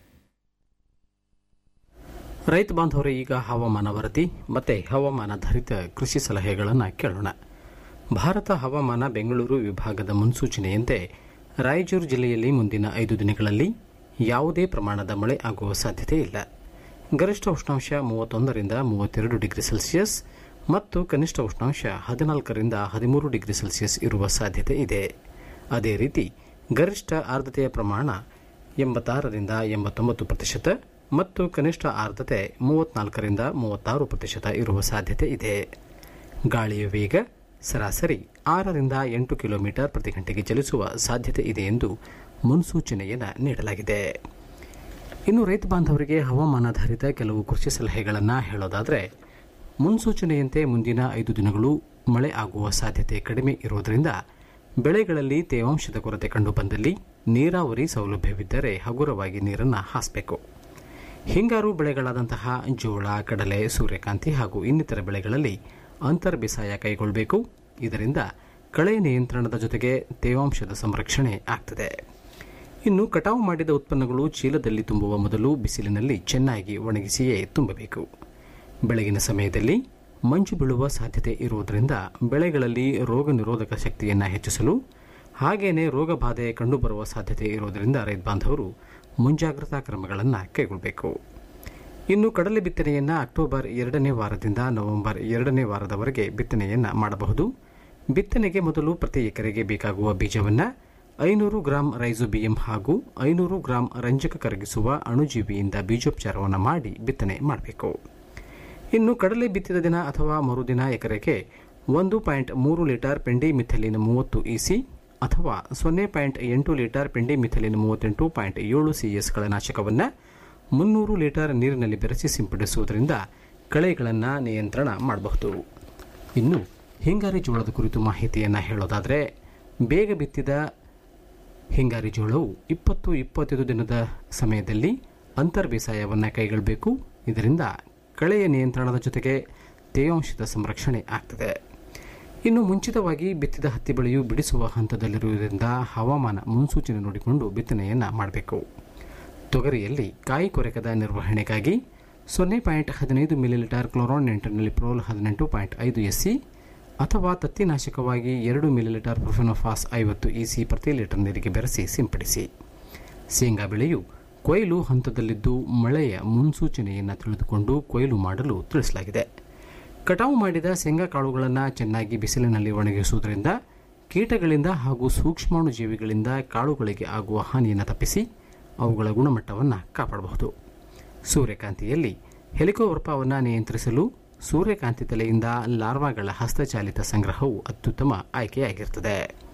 ರೈತ ಬಾಂಧವರೇ ಈಗ ಹವಾಮಾನ ವರದಿ ಮತ್ತು ಹವಾಮಾನಾಧಾರಿತ ಕೃಷಿ ಸಲಹೆಗಳನ್ನು ಕೇಳೋಣ ಭಾರತ ಹವಾಮಾನ ಬೆಂಗಳೂರು ವಿಭಾಗದ ಮುನ್ಸೂಚನೆಯಂತೆ ರಾಯಚೂರು ಜಿಲ್ಲೆಯಲ್ಲಿ ಮುಂದಿನ ಐದು ದಿನಗಳಲ್ಲಿ ಯಾವುದೇ ಪ್ರಮಾಣದ ಮಳೆ ಆಗುವ ಸಾಧ್ಯತೆ ಇಲ್ಲ ಗರಿಷ್ಠ ಉಷ್ಣಾಂಶ ಮೂವತ್ತೊಂದರಿಂದ ಮೂವತ್ತೆರಡು ಡಿಗ್ರಿ ಸೆಲ್ಸಿಯಸ್ ಮತ್ತು ಕನಿಷ್ಠ ಉಷ್ಣಾಂಶ ಹದಿನಾಲ್ಕರಿಂದ ಹದಿಮೂರು ಡಿಗ್ರಿ ಸೆಲ್ಸಿಯಸ್ ಇರುವ ಸಾಧ್ಯತೆ ಇದೆ ಅದೇ ರೀತಿ ಗರಿಷ್ಠ ಆರ್ದ್ರತೆಯ ಪ್ರಮಾಣ ಎಂಬತ್ತಾರರಿಂದ ಎಂಬತ್ತೊಂಬತ್ತು ಪ್ರತಿಶತ ಮತ್ತು ಕನಿಷ್ಠ ಆರ್ದ್ರತೆ ಮೂವತ್ನಾಲ್ಕರಿಂದ ಮೂವತ್ತಾರು ಪ್ರತಿಶತ ಇರುವ ಸಾಧ್ಯತೆ ಇದೆ ಗಾಳಿಯ ವೇಗ ಸರಾಸರಿ ಆರರಿಂದ ಎಂಟು ಕಿಲೋಮೀಟರ್ ಪ್ರತಿ ಗಂಟೆಗೆ ಚಲಿಸುವ ಸಾಧ್ಯತೆ ಇದೆ ಎಂದು ಮುನ್ಸೂಚನೆಯನ್ನು ನೀಡಲಾಗಿದೆ ಇನ್ನು ರೈತ ಬಾಂಧವರಿಗೆ ಹವಾಮಾನಾಧಾರಿತ ಕೆಲವು ಕೃಷಿ ಸಲಹೆಗಳನ್ನು ಹೇಳೋದಾದರೆ ಮುನ್ಸೂಚನೆಯಂತೆ ಮುಂದಿನ ಐದು ದಿನಗಳು ಮಳೆ ಆಗುವ ಸಾಧ್ಯತೆ ಕಡಿಮೆ ಇರುವುದರಿಂದ ಬೆಳೆಗಳಲ್ಲಿ ತೇವಾಂಶದ ಕೊರತೆ ಕಂಡುಬಂದಲ್ಲಿ ನೀರಾವರಿ ಸೌಲಭ್ಯವಿದ್ದರೆ ಹಗುರವಾಗಿ ನೀರನ್ನು ಹಾಸಬೇಕು ಹಿಂಗಾರು ಬೆಳೆಗಳಾದಂತಹ ಜೋಳ ಕಡಲೆ ಸೂರ್ಯಕಾಂತಿ ಹಾಗೂ ಇನ್ನಿತರ ಬೆಳೆಗಳಲ್ಲಿ ಅಂತರ್ ಬೇಸಾಯ ಕೈಗೊಳ್ಳಬೇಕು ಇದರಿಂದ ಕಳೆ ನಿಯಂತ್ರಣದ ಜೊತೆಗೆ ತೇವಾಂಶದ ಸಂರಕ್ಷಣೆ ಆಗ್ತದೆ ಇನ್ನು ಕಟಾವು ಮಾಡಿದ ಉತ್ಪನ್ನಗಳು ಚೀಲದಲ್ಲಿ ತುಂಬುವ ಮೊದಲು ಬಿಸಿಲಿನಲ್ಲಿ ಚೆನ್ನಾಗಿ ಒಣಗಿಸಿಯೇ ತುಂಬಬೇಕು ಬೆಳಗಿನ ಸಮಯದಲ್ಲಿ ಮಂಜು ಬೀಳುವ ಸಾಧ್ಯತೆ ಇರುವುದರಿಂದ ಬೆಳೆಗಳಲ್ಲಿ ರೋಗ ನಿರೋಧಕ ಶಕ್ತಿಯನ್ನು ಹೆಚ್ಚಿಸಲು ಹಾಗೇನೇ ರೋಗ ಬಾಧೆ ಕಂಡುಬರುವ ಸಾಧ್ಯತೆ ಇರುವುದರಿಂದ ರೈತ ಬಾಂಧವರು ಮುಂಜಾಗ್ರತಾ ಕ್ರಮಗಳನ್ನು ಕೈಗೊಳ್ಳಬೇಕು ಇನ್ನು ಕಡಲೆ ಬಿತ್ತನೆಯನ್ನು ಅಕ್ಟೋಬರ್ ಎರಡನೇ ವಾರದಿಂದ ನವೆಂಬರ್ ಎರಡನೇ ವಾರದವರೆಗೆ ಬಿತ್ತನೆಯನ್ನು ಮಾಡಬಹುದು ಬಿತ್ತನೆಗೆ ಮೊದಲು ಪ್ರತಿ ಎಕರೆಗೆ ಬೇಕಾಗುವ ಬೀಜವನ್ನು ಐನೂರು ಗ್ರಾಂ ರೈಸೋಬಿಯಂ ಹಾಗೂ ಐನೂರು ಗ್ರಾಂ ರಂಜಕ ಕರಗಿಸುವ ಅಣುಜೀವಿಯಿಂದ ಬೀಜೋಪಚಾರವನ್ನು ಮಾಡಿ ಬಿತ್ತನೆ ಮಾಡಬೇಕು ಇನ್ನು ಕಡಲೆ ಬಿತ್ತಿದ ದಿನ ಅಥವಾ ಮರುದಿನ ಎಕರೆಗೆ ಒಂದು ಪಾಯಿಂಟ್ ಮೂರು ಲೀಟರ್ ಪೆಂಡಿ ಮಿಥಲಿನ ಮೂವತ್ತು ಇಸಿ ಅಥವಾ ಸೊನ್ನೆ ಪಾಯಿಂಟ್ ಎಂಟು ಲೀಟರ್ ಪೆಂಡಿಮಿಥಲಿನ್ ಮೂವತ್ತೆಂಟು ಪಾಯಿಂಟ್ ಏಳು ಸಿಎಸ್ಗಳ ನಾಶಕವನ್ನು ಮುನ್ನೂರು ಲೀಟರ್ ನೀರಿನಲ್ಲಿ ಬೆರೆಸಿ ಸಿಂಪಡಿಸುವುದರಿಂದ ಕಳೆಗಳನ್ನು ನಿಯಂತ್ರಣ ಮಾಡಬಹುದು ಇನ್ನು ಹಿಂಗಾರಿ ಜೋಳದ ಕುರಿತು ಮಾಹಿತಿಯನ್ನು ಹೇಳೋದಾದರೆ ಬೇಗ ಬಿತ್ತಿದ ಹಿಂಗಾರಿ ಜೋಳವು ಇಪ್ಪತ್ತು ಇಪ್ಪತ್ತೈದು ದಿನದ ಸಮಯದಲ್ಲಿ ಅಂತರ್ ಬೇಸಾಯವನ್ನು ಕೈಗೊಳ್ಳಬೇಕು ಇದರಿಂದ ಕಳೆಯ ನಿಯಂತ್ರಣದ ಜೊತೆಗೆ ತೇವಾಂಶದ ಸಂರಕ್ಷಣೆ ಆಗ್ತದೆ ಇನ್ನು ಮುಂಚಿತವಾಗಿ ಬಿತ್ತಿದ ಹತ್ತಿ ಬೆಳೆಯು ಬಿಡಿಸುವ ಹಂತದಲ್ಲಿರುವುದರಿಂದ ಹವಾಮಾನ ಮುನ್ಸೂಚನೆ ನೋಡಿಕೊಂಡು ಬಿತ್ತನೆಯನ್ನು ಮಾಡಬೇಕು ತೊಗರಿಯಲ್ಲಿ ಕಾಯಿ ಕೊರೆಕದ ನಿರ್ವಹಣೆಗಾಗಿ ಸೊನ್ನೆ ಪಾಯಿಂಟ್ ಹದಿನೈದು ಮಿಲಿಲೀಟರ್ ಕ್ಲೋರಾನ್ ನೆಂಟನಲ್ಲಿ ಪ್ರೋಲ್ ಹದಿನೆಂಟು ಪಾಯಿಂಟ್ ಐದು ಎಸ್ಸಿ ಅಥವಾ ತತ್ತಿನಾಶಕವಾಗಿ ಎರಡು ಮಿಲಿಲೀಟರ್ ಪ್ರೊಫೆನೋಫಾಸ್ ಐವತ್ತು ಇಸಿ ಪ್ರತಿ ಲೀಟರ್ ನೀರಿಗೆ ಬೆರೆಸಿ ಸಿಂಪಡಿಸಿ ಶೇಂಗಾ ಬೆಳೆಯು ಕೊಯ್ಲು ಹಂತದಲ್ಲಿದ್ದು ಮಳೆಯ ಮುನ್ಸೂಚನೆಯನ್ನು ತಿಳಿದುಕೊಂಡು ಕೊಯ್ಲು ಮಾಡಲು ತಿಳಿಸಲಾಗಿದೆ ಕಟಾವು ಮಾಡಿದ ಶೇಂಗಾ ಕಾಳುಗಳನ್ನು ಚೆನ್ನಾಗಿ ಬಿಸಿಲಿನಲ್ಲಿ ಒಣಗಿಸುವುದರಿಂದ ಕೀಟಗಳಿಂದ ಹಾಗೂ ಸೂಕ್ಷ್ಮಾಣು ಜೀವಿಗಳಿಂದ ಕಾಳುಗಳಿಗೆ ಆಗುವ ಹಾನಿಯನ್ನು ತಪ್ಪಿಸಿ ಅವುಗಳ ಗುಣಮಟ್ಟವನ್ನು ಕಾಪಾಡಬಹುದು ಸೂರ್ಯಕಾಂತಿಯಲ್ಲಿ ಹೆಲಿಕೋವರ್ಪವನ್ನು ನಿಯಂತ್ರಿಸಲು ಸೂರ್ಯಕಾಂತಿ ತಲೆಯಿಂದ ಲಾರ್ವಾಗಳ ಹಸ್ತಚಾಲಿತ ಸಂಗ್ರಹವು ಅತ್ಯುತ್ತಮ ಆಯ್ಕೆಯಾಗಿರುತ್ತದೆ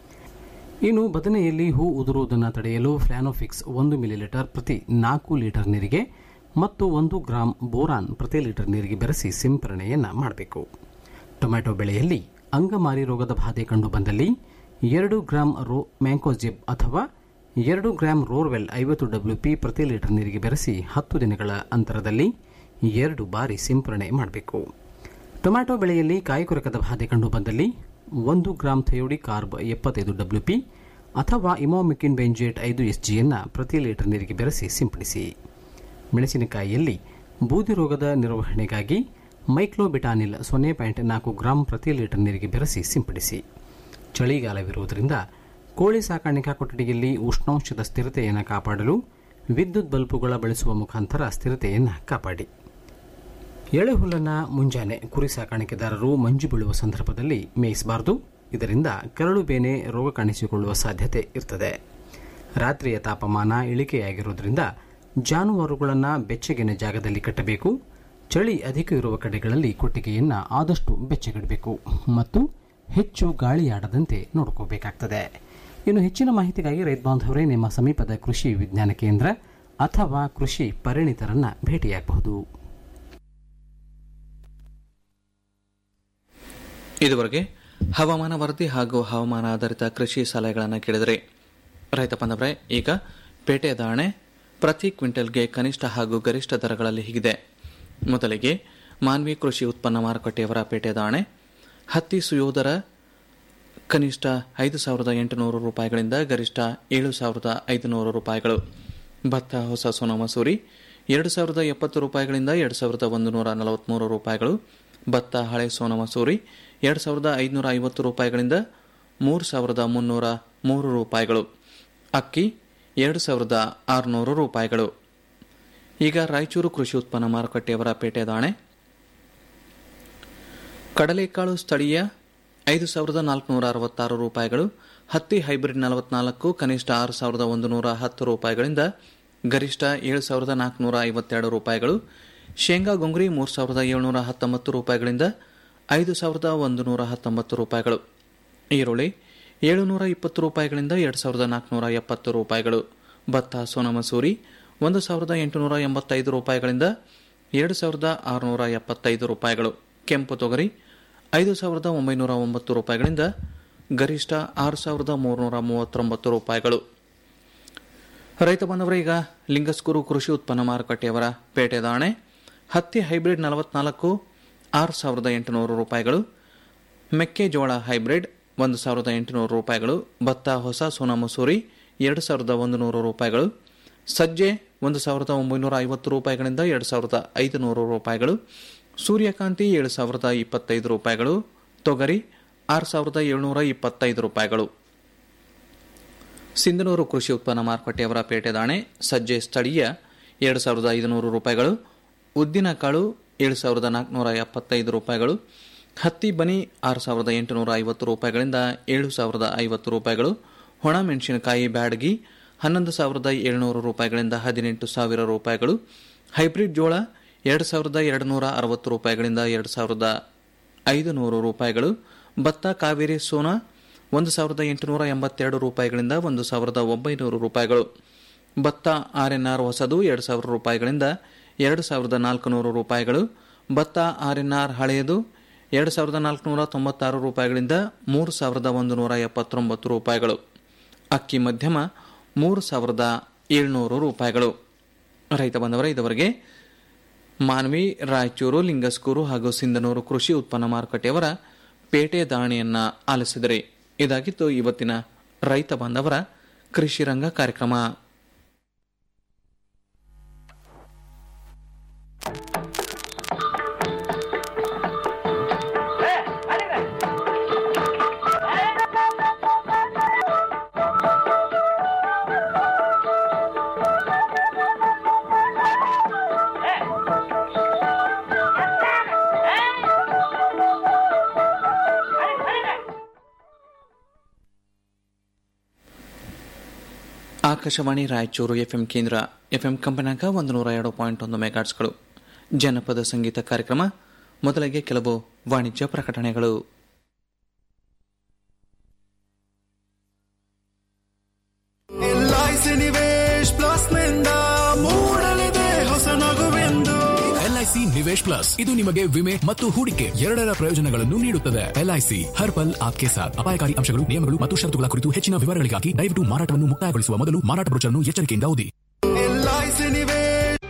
ಇನ್ನು ಬದನೆಯಲ್ಲಿ ಹೂ ಉದುರುವುದನ್ನು ತಡೆಯಲು ಫ್ಲಾನೋಫಿಕ್ಸ್ ಒಂದು ಮಿಲಿಲೀಟರ್ ಪ್ರತಿ ನಾಲ್ಕು ಲೀಟರ್ ನೀರಿಗೆ ಮತ್ತು ಒಂದು ಗ್ರಾಂ ಬೋರಾನ್ ಪ್ರತಿ ಲೀಟರ್ ನೀರಿಗೆ ಬೆರೆಸಿ ಸಿಂಪರಣೆಯನ್ನು ಮಾಡಬೇಕು ಟೊಮ್ಯಾಟೊ ಬೆಳೆಯಲ್ಲಿ ಅಂಗಮಾರಿ ರೋಗದ ಬಾಧೆ ಕಂಡು ಬಂದಲ್ಲಿ ಎರಡು ಗ್ರಾಂ ರೋ ಮ್ಯಾಂಕೋಜಿಬ್ ಅಥವಾ ಎರಡು ಗ್ರಾಂ ರೋರ್ವೆಲ್ ಐವತ್ತು ಡಬ್ಲ್ಯೂ ಪಿ ಪ್ರತಿ ಲೀಟರ್ ನೀರಿಗೆ ಬೆರೆಸಿ ಹತ್ತು ದಿನಗಳ ಅಂತರದಲ್ಲಿ ಎರಡು ಬಾರಿ ಸಿಂಪರಣೆ ಮಾಡಬೇಕು ಟೊಮ್ಯಾಟೊ ಬೆಳೆಯಲ್ಲಿ ಕಾಯಿ ಕೊರಕದ ಬಾಧೆ ಕಂಡು ಬಂದಲ್ಲಿ ಒಂದು ಗ್ರಾಂ ಥಯೋಡಿ ಕಾರ್ಬ್ ಎಪ್ಪತ್ತೈದು ಡಬ್ಲ್ಯೂ ಪಿ ಅಥವಾ ಇಮೋಮಿಕಿನ್ ಬೆಂಜೇಟ್ ಐದು ಎಸ್ ಜಿಯನ್ನು ಪ್ರತಿ ಲೀಟರ್ ನೀರಿಗೆ ಬೆರೆಸಿ ಸಿಂಪಡಿಸಿ ಮೆಣಸಿನಕಾಯಿಯಲ್ಲಿ ಬೂದಿ ರೋಗದ ನಿರ್ವಹಣೆಗಾಗಿ ಮೈಕ್ಲೋಬಿಟಾನಿಲ್ ಸೊನ್ನೆ ಪಾಯಿಂಟ್ ನಾಲ್ಕು ಗ್ರಾಂ ಪ್ರತಿ ಲೀಟರ್ ನೀರಿಗೆ ಬೆರೆಸಿ ಸಿಂಪಡಿಸಿ ಚಳಿಗಾಲವಿರುವುದರಿಂದ ಕೋಳಿ ಸಾಕಾಣಿಕಾ ಕೊಠಡಿಯಲ್ಲಿ ಉಷ್ಣಾಂಶದ ಸ್ಥಿರತೆಯನ್ನು ಕಾಪಾಡಲು ವಿದ್ಯುತ್ ಬಲ್ಬುಗಳ ಬಳಸುವ ಮುಖಾಂತರ ಸ್ಥಿರತೆಯನ್ನು ಕಾಪಾಡಿ ಎಳೆ ಹುಲ್ಲನ್ನು ಮುಂಜಾನೆ ಕುರಿ ಸಾಕಾಣಿಕೆದಾರರು ಮಂಜು ಬೀಳುವ ಸಂದರ್ಭದಲ್ಲಿ ಮೇಯಿಸಬಾರದು ಇದರಿಂದ ಕರಳು ಬೇನೆ ರೋಗ ಕಾಣಿಸಿಕೊಳ್ಳುವ ಸಾಧ್ಯತೆ ಇರ್ತದೆ ರಾತ್ರಿಯ ತಾಪಮಾನ ಇಳಿಕೆಯಾಗಿರುವುದರಿಂದ ಜಾನುವಾರುಗಳನ್ನು ಬೆಚ್ಚಗಿನ ಜಾಗದಲ್ಲಿ ಕಟ್ಟಬೇಕು ಚಳಿ ಅಧಿಕ ಇರುವ ಕಡೆಗಳಲ್ಲಿ ಕೊಟ್ಟಿಗೆಯನ್ನು ಆದಷ್ಟು ಬೆಚ್ಚಗಿಡಬೇಕು ಮತ್ತು ಹೆಚ್ಚು ಗಾಳಿಯಾಡದಂತೆ ನೋಡ್ಕೋಬೇಕಾಗ್ತದೆ ಇನ್ನು ಹೆಚ್ಚಿನ ಮಾಹಿತಿಗಾಗಿ ರೈತ ಬಾಂಧವರೇ ನಿಮ್ಮ ಸಮೀಪದ ಕೃಷಿ ವಿಜ್ಞಾನ ಕೇಂದ್ರ ಅಥವಾ ಕೃಷಿ ಪರಿಣಿತರನ್ನ ಭೇಟಿಯಾಗಬಹುದು ಇದುವರೆಗೆ ಹವಾಮಾನ ವರದಿ ಹಾಗೂ ಹವಾಮಾನ ಆಧಾರಿತ ಕೃಷಿ ಸಲಹೆಗಳನ್ನು ಕೇಳಿದರೆ ರೈತ ಬಾಂಧವರೇ ಈಗ ಪೇಟೆ ದಾಣೆ ಪ್ರತಿ ಕ್ವಿಂಟಲ್ಗೆ ಕನಿಷ್ಠ ಹಾಗೂ ಗರಿಷ್ಠ ದರಗಳಲ್ಲಿ ಹೀಗಿದೆ ಮೊದಲಿಗೆ ಮಾನ್ವಿ ಕೃಷಿ ಉತ್ಪನ್ನ ಮಾರುಕಟ್ಟೆಯವರ ಪೇಟೆ ದಾಣೆ ಹತ್ತಿ ಸುಯೋಧರ ಕನಿಷ್ಠ ಐದು ಸಾವಿರದ ಎಂಟುನೂರು ರೂಪಾಯಿಗಳಿಂದ ಗರಿಷ್ಠ ಏಳು ಸಾವಿರದ ಐದುನೂರು ರೂಪಾಯಿಗಳು ಭತ್ತ ಹೊಸ ಸೋನ ಮಸೂರಿ ಎರಡು ಸಾವಿರದ ಎಪ್ಪತ್ತು ರೂಪಾಯಿಗಳಿಂದ ಎರಡು ಸಾವಿರದ ಒಂದು ನೂರ ನಲವತ್ತ್ಮೂರು ರೂಪಾಯಿಗಳು ಭತ್ತ ಹಳೆ ಸೋನ ಮಸೂರಿ ಎರಡು ಸಾವಿರದ ಐದುನೂರ ಐವತ್ತು ರೂಪಾಯಿಗಳಿಂದ ಮೂರು ಸಾವಿರದ ಮುನ್ನೂರ ಮೂರು ರೂಪಾಯಿಗಳು ಅಕ್ಕಿ ಎರಡು ಸಾವಿರದ ಆರುನೂರು ರೂಪಾಯಿಗಳು ಈಗ ರಾಯಚೂರು ಕೃಷಿ ಉತ್ಪನ್ನ ಮಾರುಕಟ್ಟೆಯವರ ಪೇಟೆ ದಾಣೆ ಕಡಲೆಕಾಳು ಸ್ಥಳೀಯ ಐದು ಸಾವಿರದ ನಾಲ್ಕುನೂರ ಅರವತ್ತಾರು ರೂಪಾಯಿಗಳು ಹತ್ತಿ ಹೈಬ್ರಿಡ್ ನಲವತ್ನಾಲ್ಕು ಕನಿಷ್ಠ ಆರು ಸಾವಿರದ ಒಂದು ನೂರ ಹತ್ತು ರೂಪಾಯಿಗಳಿಂದ ಗರಿಷ್ಠ ಏಳು ಸಾವಿರದ ನಾಲ್ಕುನೂರ ಐವತ್ತೆರಡು ರೂಪಾಯಿಗಳು ಶೇಂಗಾ ಗುಂಗ್ರಿ ಮೂರು ಸಾವಿರದ ಏಳುನೂರ ಹತ್ತೊಂಬತ್ತು ರೂಪಾಯಿಗಳಿಂದ ಐದು ಸಾವಿರದ ಒಂದು ನೂರ ಹತ್ತೊಂಬತ್ತು ರೂಪಾಯಿಗಳು ಈರುಳ್ಳಿ ಏಳುನೂರ ಇಪ್ಪತ್ತು ರೂಪಾಯಿಗಳಿಂದ ಎರಡು ಸಾವಿರದ ನಾಲ್ಕುನೂರ ಎಪ್ಪತ್ತು ರೂಪಾಯಿಗಳು ಭತ್ತ ಸೋನ ಮಸೂರಿ ಒಂದು ಸಾವಿರದ ಎಂಟುನೂರ ಎಂಬತ್ತೈದು ರೂಪಾಯಿಗಳಿಂದ ಎರಡು ಸಾವಿರದ ಆರುನೂರ ಎಪ್ಪತ್ತೈದು ರೂಪಾಯಿಗಳು ಕೆಂಪು ತೊಗರಿ ಐದು ಸಾವಿರದ ಒಂಬೈನೂರ ಒಂಬತ್ತು ರೂಪಾಯಿಗಳಿಂದ ಗರಿಷ್ಠ ಆರು ಸಾವಿರದ ಮೂರುನೂರ ಮೂವತ್ತೊಂಬತ್ತು ರೂಪಾಯಿಗಳು ರೈತ ಬಾಂಧವರೇ ಈಗ ಲಿಂಗಸ್ಕೂರು ಕೃಷಿ ಉತ್ಪನ್ನ ಮಾರುಕಟ್ಟೆಯವರ ಪೇಟೆ ದಾಣೆ ಹತ್ತಿ ಹೈಬ್ರಿಡ್ ನಲವತ್ನಾಲ್ಕು ಆರು ಸಾವಿರದ ಎಂಟುನೂರು ರೂಪಾಯಿಗಳು ಮೆಕ್ಕೆಜೋಳ ಹೈಬ್ರಿಡ್ ಒಂದು ಸಾವಿರದ ಎಂಟುನೂರು ರೂಪಾಯಿಗಳು ಭತ್ತ ಹೊಸ ಸೋನಾ ಮಸೂರಿ ಎರಡು ಸಾವಿರದ ಒಂದು ನೂರು ರೂಪಾಯಿಗಳು ಸಜ್ಜೆ ಒಂದು ಸಾವಿರದ ಒಂಬೈನೂರ ಐವತ್ತು ರೂಪಾಯಿಗಳಿಂದ ಎರಡು ಸಾವಿರದ ಐದು ನೂರು ರೂಪಾಯಿಗಳು ಸೂರ್ಯಕಾಂತಿ ಏಳು ಸಾವಿರದ ಇಪ್ಪತ್ತೈದು ರೂಪಾಯಿಗಳು ತೊಗರಿ ಆರು ಸಾವಿರದ ಏಳುನೂರ ಇಪ್ಪತ್ತೈದು ರೂಪಾಯಿಗಳು ಸಿಂಧನೂರು ಕೃಷಿ ಉತ್ಪನ್ನ ಮಾರುಕಟ್ಟೆಯವರ ಪೇಟೆ ದಾಣೆ ಸಜ್ಜೆ ಸ್ಥಳೀಯ ಎರಡು ಸಾವಿರದ ಐದುನೂರು ರೂಪಾಯಿಗಳು ಉದ್ದಿನಕಾಳು ಏಳು ಸಾವಿರದ ನಾಲ್ಕುನೂರ ಎಪ್ಪತ್ತೈದು ರೂಪಾಯಿಗಳು ಹತ್ತಿ ಬನಿ ಆರು ಸಾವಿರದ ಎಂಟುನೂರ ಐವತ್ತು ರೂಪಾಯಿಗಳಿಂದ ಏಳು ಸಾವಿರದ ಐವತ್ತು ರೂಪಾಯಿಗಳು ಒಣ ಮೆಣಸಿನಕಾಯಿ ಬ್ಯಾಡಗಿ ಹನ್ನೊಂದು ಸಾವಿರದ ಏಳುನೂರು ರೂಪಾಯಿಗಳಿಂದ ಹದಿನೆಂಟು ಸಾವಿರ ರೂಪಾಯಿಗಳು ಹೈಬ್ರಿಡ್ ಜೋಳ ಎರಡು ಸಾವಿರದ ಎರಡು ನೂರ ಅರವತ್ತು ರೂಪಾಯಿಗಳಿಂದ ಎರಡು ಸಾವಿರದ ಐದು ನೂರು ರೂಪಾಯಿಗಳು ಭತ್ತ ಕಾವೇರಿ ಸೋನಾ ಒಂದು ಸಾವಿರದ ಎಂಟುನೂರ ಎಂಬತ್ತೆರಡು ರೂಪಾಯಿಗಳಿಂದ ಒಂದು ಸಾವಿರದ ಒಂಬೈನೂರು ರೂಪಾಯಿಗಳು ಭತ್ತ ಆರ್ ಎನ್ ಆರ್ ಹೊಸದು ಎರಡು ಸಾವಿರ ರೂಪಾಯಿಗಳಿಂದ ಎರಡು ಸಾವಿರದ ನಾಲ್ಕುನೂರು ರೂಪಾಯಿಗಳು ಭತ್ತ ಆರ್ ಎನ್ ಆರ್ ಹಳೆಯದು ಎರಡು ಸಾವಿರದ ನಾಲ್ಕುನೂರ ತೊಂಬತ್ತಾರು ರೂಪಾಯಿಗಳಿಂದ ಮೂರು ಸಾವಿರದ ಒಂದು ನೂರ ಎಪ್ಪತ್ತೊಂಬತ್ತು ರೂಪಾಯಿಗಳು ಅಕ್ಕಿ ಮಧ್ಯಮ ಮೂರು ಸಾವಿರದ ಏಳ್ನೂರು ರೂಪಾಯಿಗಳು ರೈತ ಬಂದವರ ಇದುವರೆಗೆ ಮಾನ್ವಿ ರಾಯಚೂರು ಲಿಂಗಸ್ಕೂರು ಹಾಗೂ ಸಿಂಧನೂರು ಕೃಷಿ ಉತ್ಪನ್ನ ಮಾರುಕಟ್ಟೆಯವರ ಪೇಟೆ ದಾಣಿಯನ್ನ ಆಲಿಸಿದರೆ ಇದಾಗಿತ್ತು ಇವತ್ತಿನ ರೈತ ಬಾಂಧವರ ಕೃಷಿ ರಂಗ ಕಾರ್ಯಕ್ರಮ ಆಕಾಶವಾಣಿ ರಾಯಚೂರು ಎಫ್ಎಂ ಕೇಂದ್ರ ಎಫ್ಎಂ ಕಂಪನಾಗ ಒಂದು ನೂರ ಎರಡು ಪಾಯಿಂಟ್ ಒಂದು ಮೆಗಾಟ್ಸ್ಗಳು ಜನಪದ ಸಂಗೀತ ಕಾರ್ಯಕ್ರಮ ಮೊದಲಿಗೆ ಕೆಲವು ವಾಣಿಜ್ಯ ಪ್ರಕಟಣೆಗಳು ಎಲ್ಐಸಿ ನಿವೇಶ್ ಪ್ಲಸ್ ನಿಂದ ಮೂಡಲಿದೆ ಹೊಸ ನಗುವೆಂದು ಎಲ್ಐಸಿ ನಿವೇಶ್ ಪ್ಲಸ್ ಇದು ನಿಮಗೆ ವಿಮೆ ಮತ್ತು ಹೂಡಿಕೆ ಎರಡರ ಪ್ರಯೋಜನಗಳನ್ನು ನೀಡುತ್ತದೆ ಎಲ್ಐಸಿ ಹರ್ ಪಲ್ ಆಪ್ಕೆ ಸಾಥ್ ಅಪಾಯಕಾರಿ ಅಂಶಗಳು ನಿಯಮಗಳು ಮತ್ತು ಷರತ್ತುಗಳ ಕುರಿತು ಹೆಚ್ಚಿನ ವಿವರಗಳಿಗಾಗಿ ದಯವಿಟ್ಟು ಮಾರಾಟವನ್ನು ಮುಕ್ತಾಯಗೊಳಿಸುವ ಮೊದಲು ಮಾರಾಟ ಬ್ರೋಚರ್ನ್ನು ಎಚ್ಚರಿಕೆಯಿಂದ ಓದಿ ಎಲ್ಐಸಿ ನಿವೇಶ್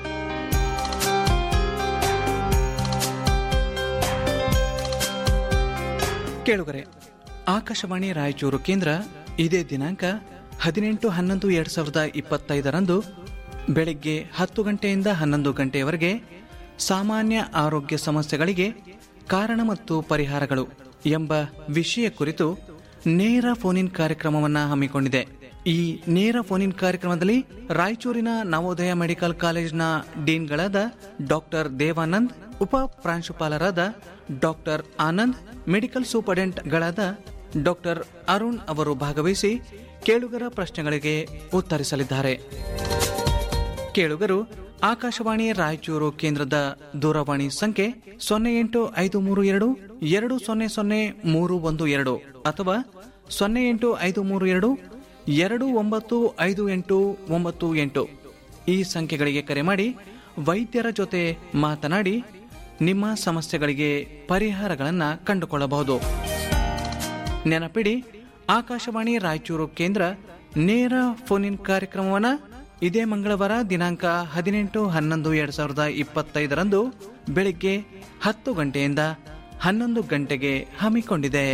ಕೇಳುಗರೆ ಆಕಾಶವಾಣಿ ರಾಯಚೂರು ಕೇಂದ್ರ ಇದೇ ದಿನಾಂಕ ಹದಿನೆಂಟು ಹನ್ನೊಂದು ಎರಡ್ ಸಾವಿರದ ಇಪ್ಪತ್ತೈದರಂದು ಬೆಳಿಗ್ಗೆ ಹತ್ತು ಗಂಟೆಯಿಂದ ಹನ್ನೊಂದು ಗಂಟೆಯವರೆಗೆ ಸಾಮಾನ್ಯ ಆರೋಗ್ಯ ಸಮಸ್ಯೆಗಳಿಗೆ ಕಾರಣ ಮತ್ತು ಪರಿಹಾರಗಳು ಎಂಬ ವಿಷಯ ಕುರಿತು ನೇರ ಫೋನ್ ಕಾರ್ಯಕ್ರಮವನ್ನು ಹಮ್ಮಿಕೊಂಡಿದೆ ಈ ನೇರ ಫೋನ್ ಕಾರ್ಯಕ್ರಮದಲ್ಲಿ ರಾಯಚೂರಿನ ನವೋದಯ ಮೆಡಿಕಲ್ ಕಾಲೇಜಿನ ಡೀನ್ಗಳಾದ ಡಾಕ್ಟರ್ ದೇವಾನಂದ್ ಉಪ ಪ್ರಾಂಶುಪಾಲರಾದ ಡಾಕ್ಟರ್ ಆನಂದ್ ಮೆಡಿಕಲ್ ಸೂಪರ್ಡೆಂಟ್ಗಳಾದ ಡಾಕ್ಟರ್ ಅರುಣ್ ಅವರು ಭಾಗವಹಿಸಿ ಕೇಳುಗರ ಪ್ರಶ್ನೆಗಳಿಗೆ ಉತ್ತರಿಸಲಿದ್ದಾರೆ ಕೇಳುಗರು ಆಕಾಶವಾಣಿ ರಾಯಚೂರು ಕೇಂದ್ರದ ದೂರವಾಣಿ ಸಂಖ್ಯೆ ಸೊನ್ನೆ ಎಂಟು ಐದು ಮೂರು ಎರಡು ಎರಡು ಸೊನ್ನೆ ಸೊನ್ನೆ ಮೂರು ಒಂದು ಎರಡು ಅಥವಾ ಸೊನ್ನೆ ಎಂಟು ಐದು ಮೂರು ಎರಡು ಎರಡು ಒಂಬತ್ತು ಐದು ಎಂಟು ಒಂಬತ್ತು ಎಂಟು ಈ ಸಂಖ್ಯೆಗಳಿಗೆ ಕರೆ ಮಾಡಿ ವೈದ್ಯರ ಜೊತೆ ಮಾತನಾಡಿ ನಿಮ್ಮ ಸಮಸ್ಯೆಗಳಿಗೆ ಪರಿಹಾರಗಳನ್ನು ಕಂಡುಕೊಳ್ಳಬಹುದು ನೆನಪಿಡಿ ಆಕಾಶವಾಣಿ ರಾಯಚೂರು ಕೇಂದ್ರ ನೇರ ಫೋನ್ ಇನ್ ಕಾರ್ಯಕ್ರಮವನ್ನು ಇದೇ ಮಂಗಳವಾರ ದಿನಾಂಕ ಹದಿನೆಂಟು ಹನ್ನೊಂದು ಎರಡ್ ಸಾವಿರದ ಇಪ್ಪತ್ತೈದರಂದು ಬೆಳಿಗ್ಗೆ ಹತ್ತು ಗಂಟೆಯಿಂದ ಹನ್ನೊಂದು ಗಂಟೆಗೆ ಹಮ್ಮಿಕೊಂಡಿದೆ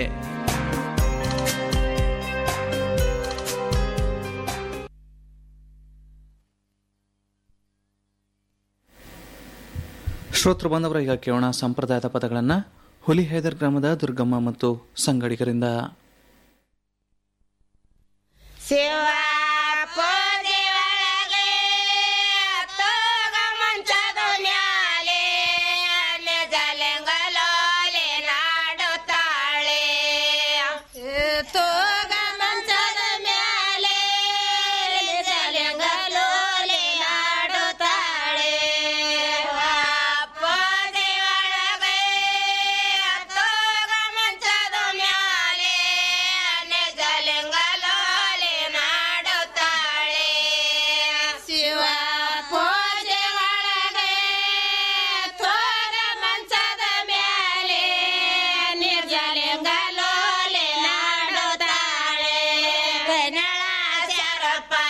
ಶ್ರೋತೃ ಬಂದವರ ಈಗ ಕೇಳೋಣ ಸಂಪ್ರದಾಯದ ಪದಗಳನ್ನು ಹುಲಿ ಹೈದರ್ ಗ್ರಾಮದ ದುರ್ಗಮ್ಮ ಮತ್ತು ಸಂಗಡಿಗರಿಂದ ಶಿವ ಪೂಜೆ ಒಳಗೆ ತೋಗ ಮಂಚದ ಮ್ಯಾಲೆ ನೆಜಲೆಂಗಲೋಲೆ ನಾಡುತ್ತಾಳೆ ತೋಗ ಮಂಚದ ಮ್ಯಾಲೆ ನೆಜಲೆಂಗಲೋಲೆ ನಾಡುತ್ತಾಳೆ ಪೂಜೆ ಒಳಗೆ ತೋಗ ಮಂಚದ ಮ್ಯಾಲೆ ನೆಜಲೆಂಗಲೋಲೆ ನಾಡುತ್ತಾಳೆ ಶಿವ ಪೂಜೆ ಒಳಗೆ ತೋಗ ಮಂಚದ ಮ್ಯಾಲೆ ನಿರ್ಜಲಿಂಗಲೋಲೆ ನಾಡುತ್ತಾಳೆ ಕನ್ನಡ ಶರಪ್ಪ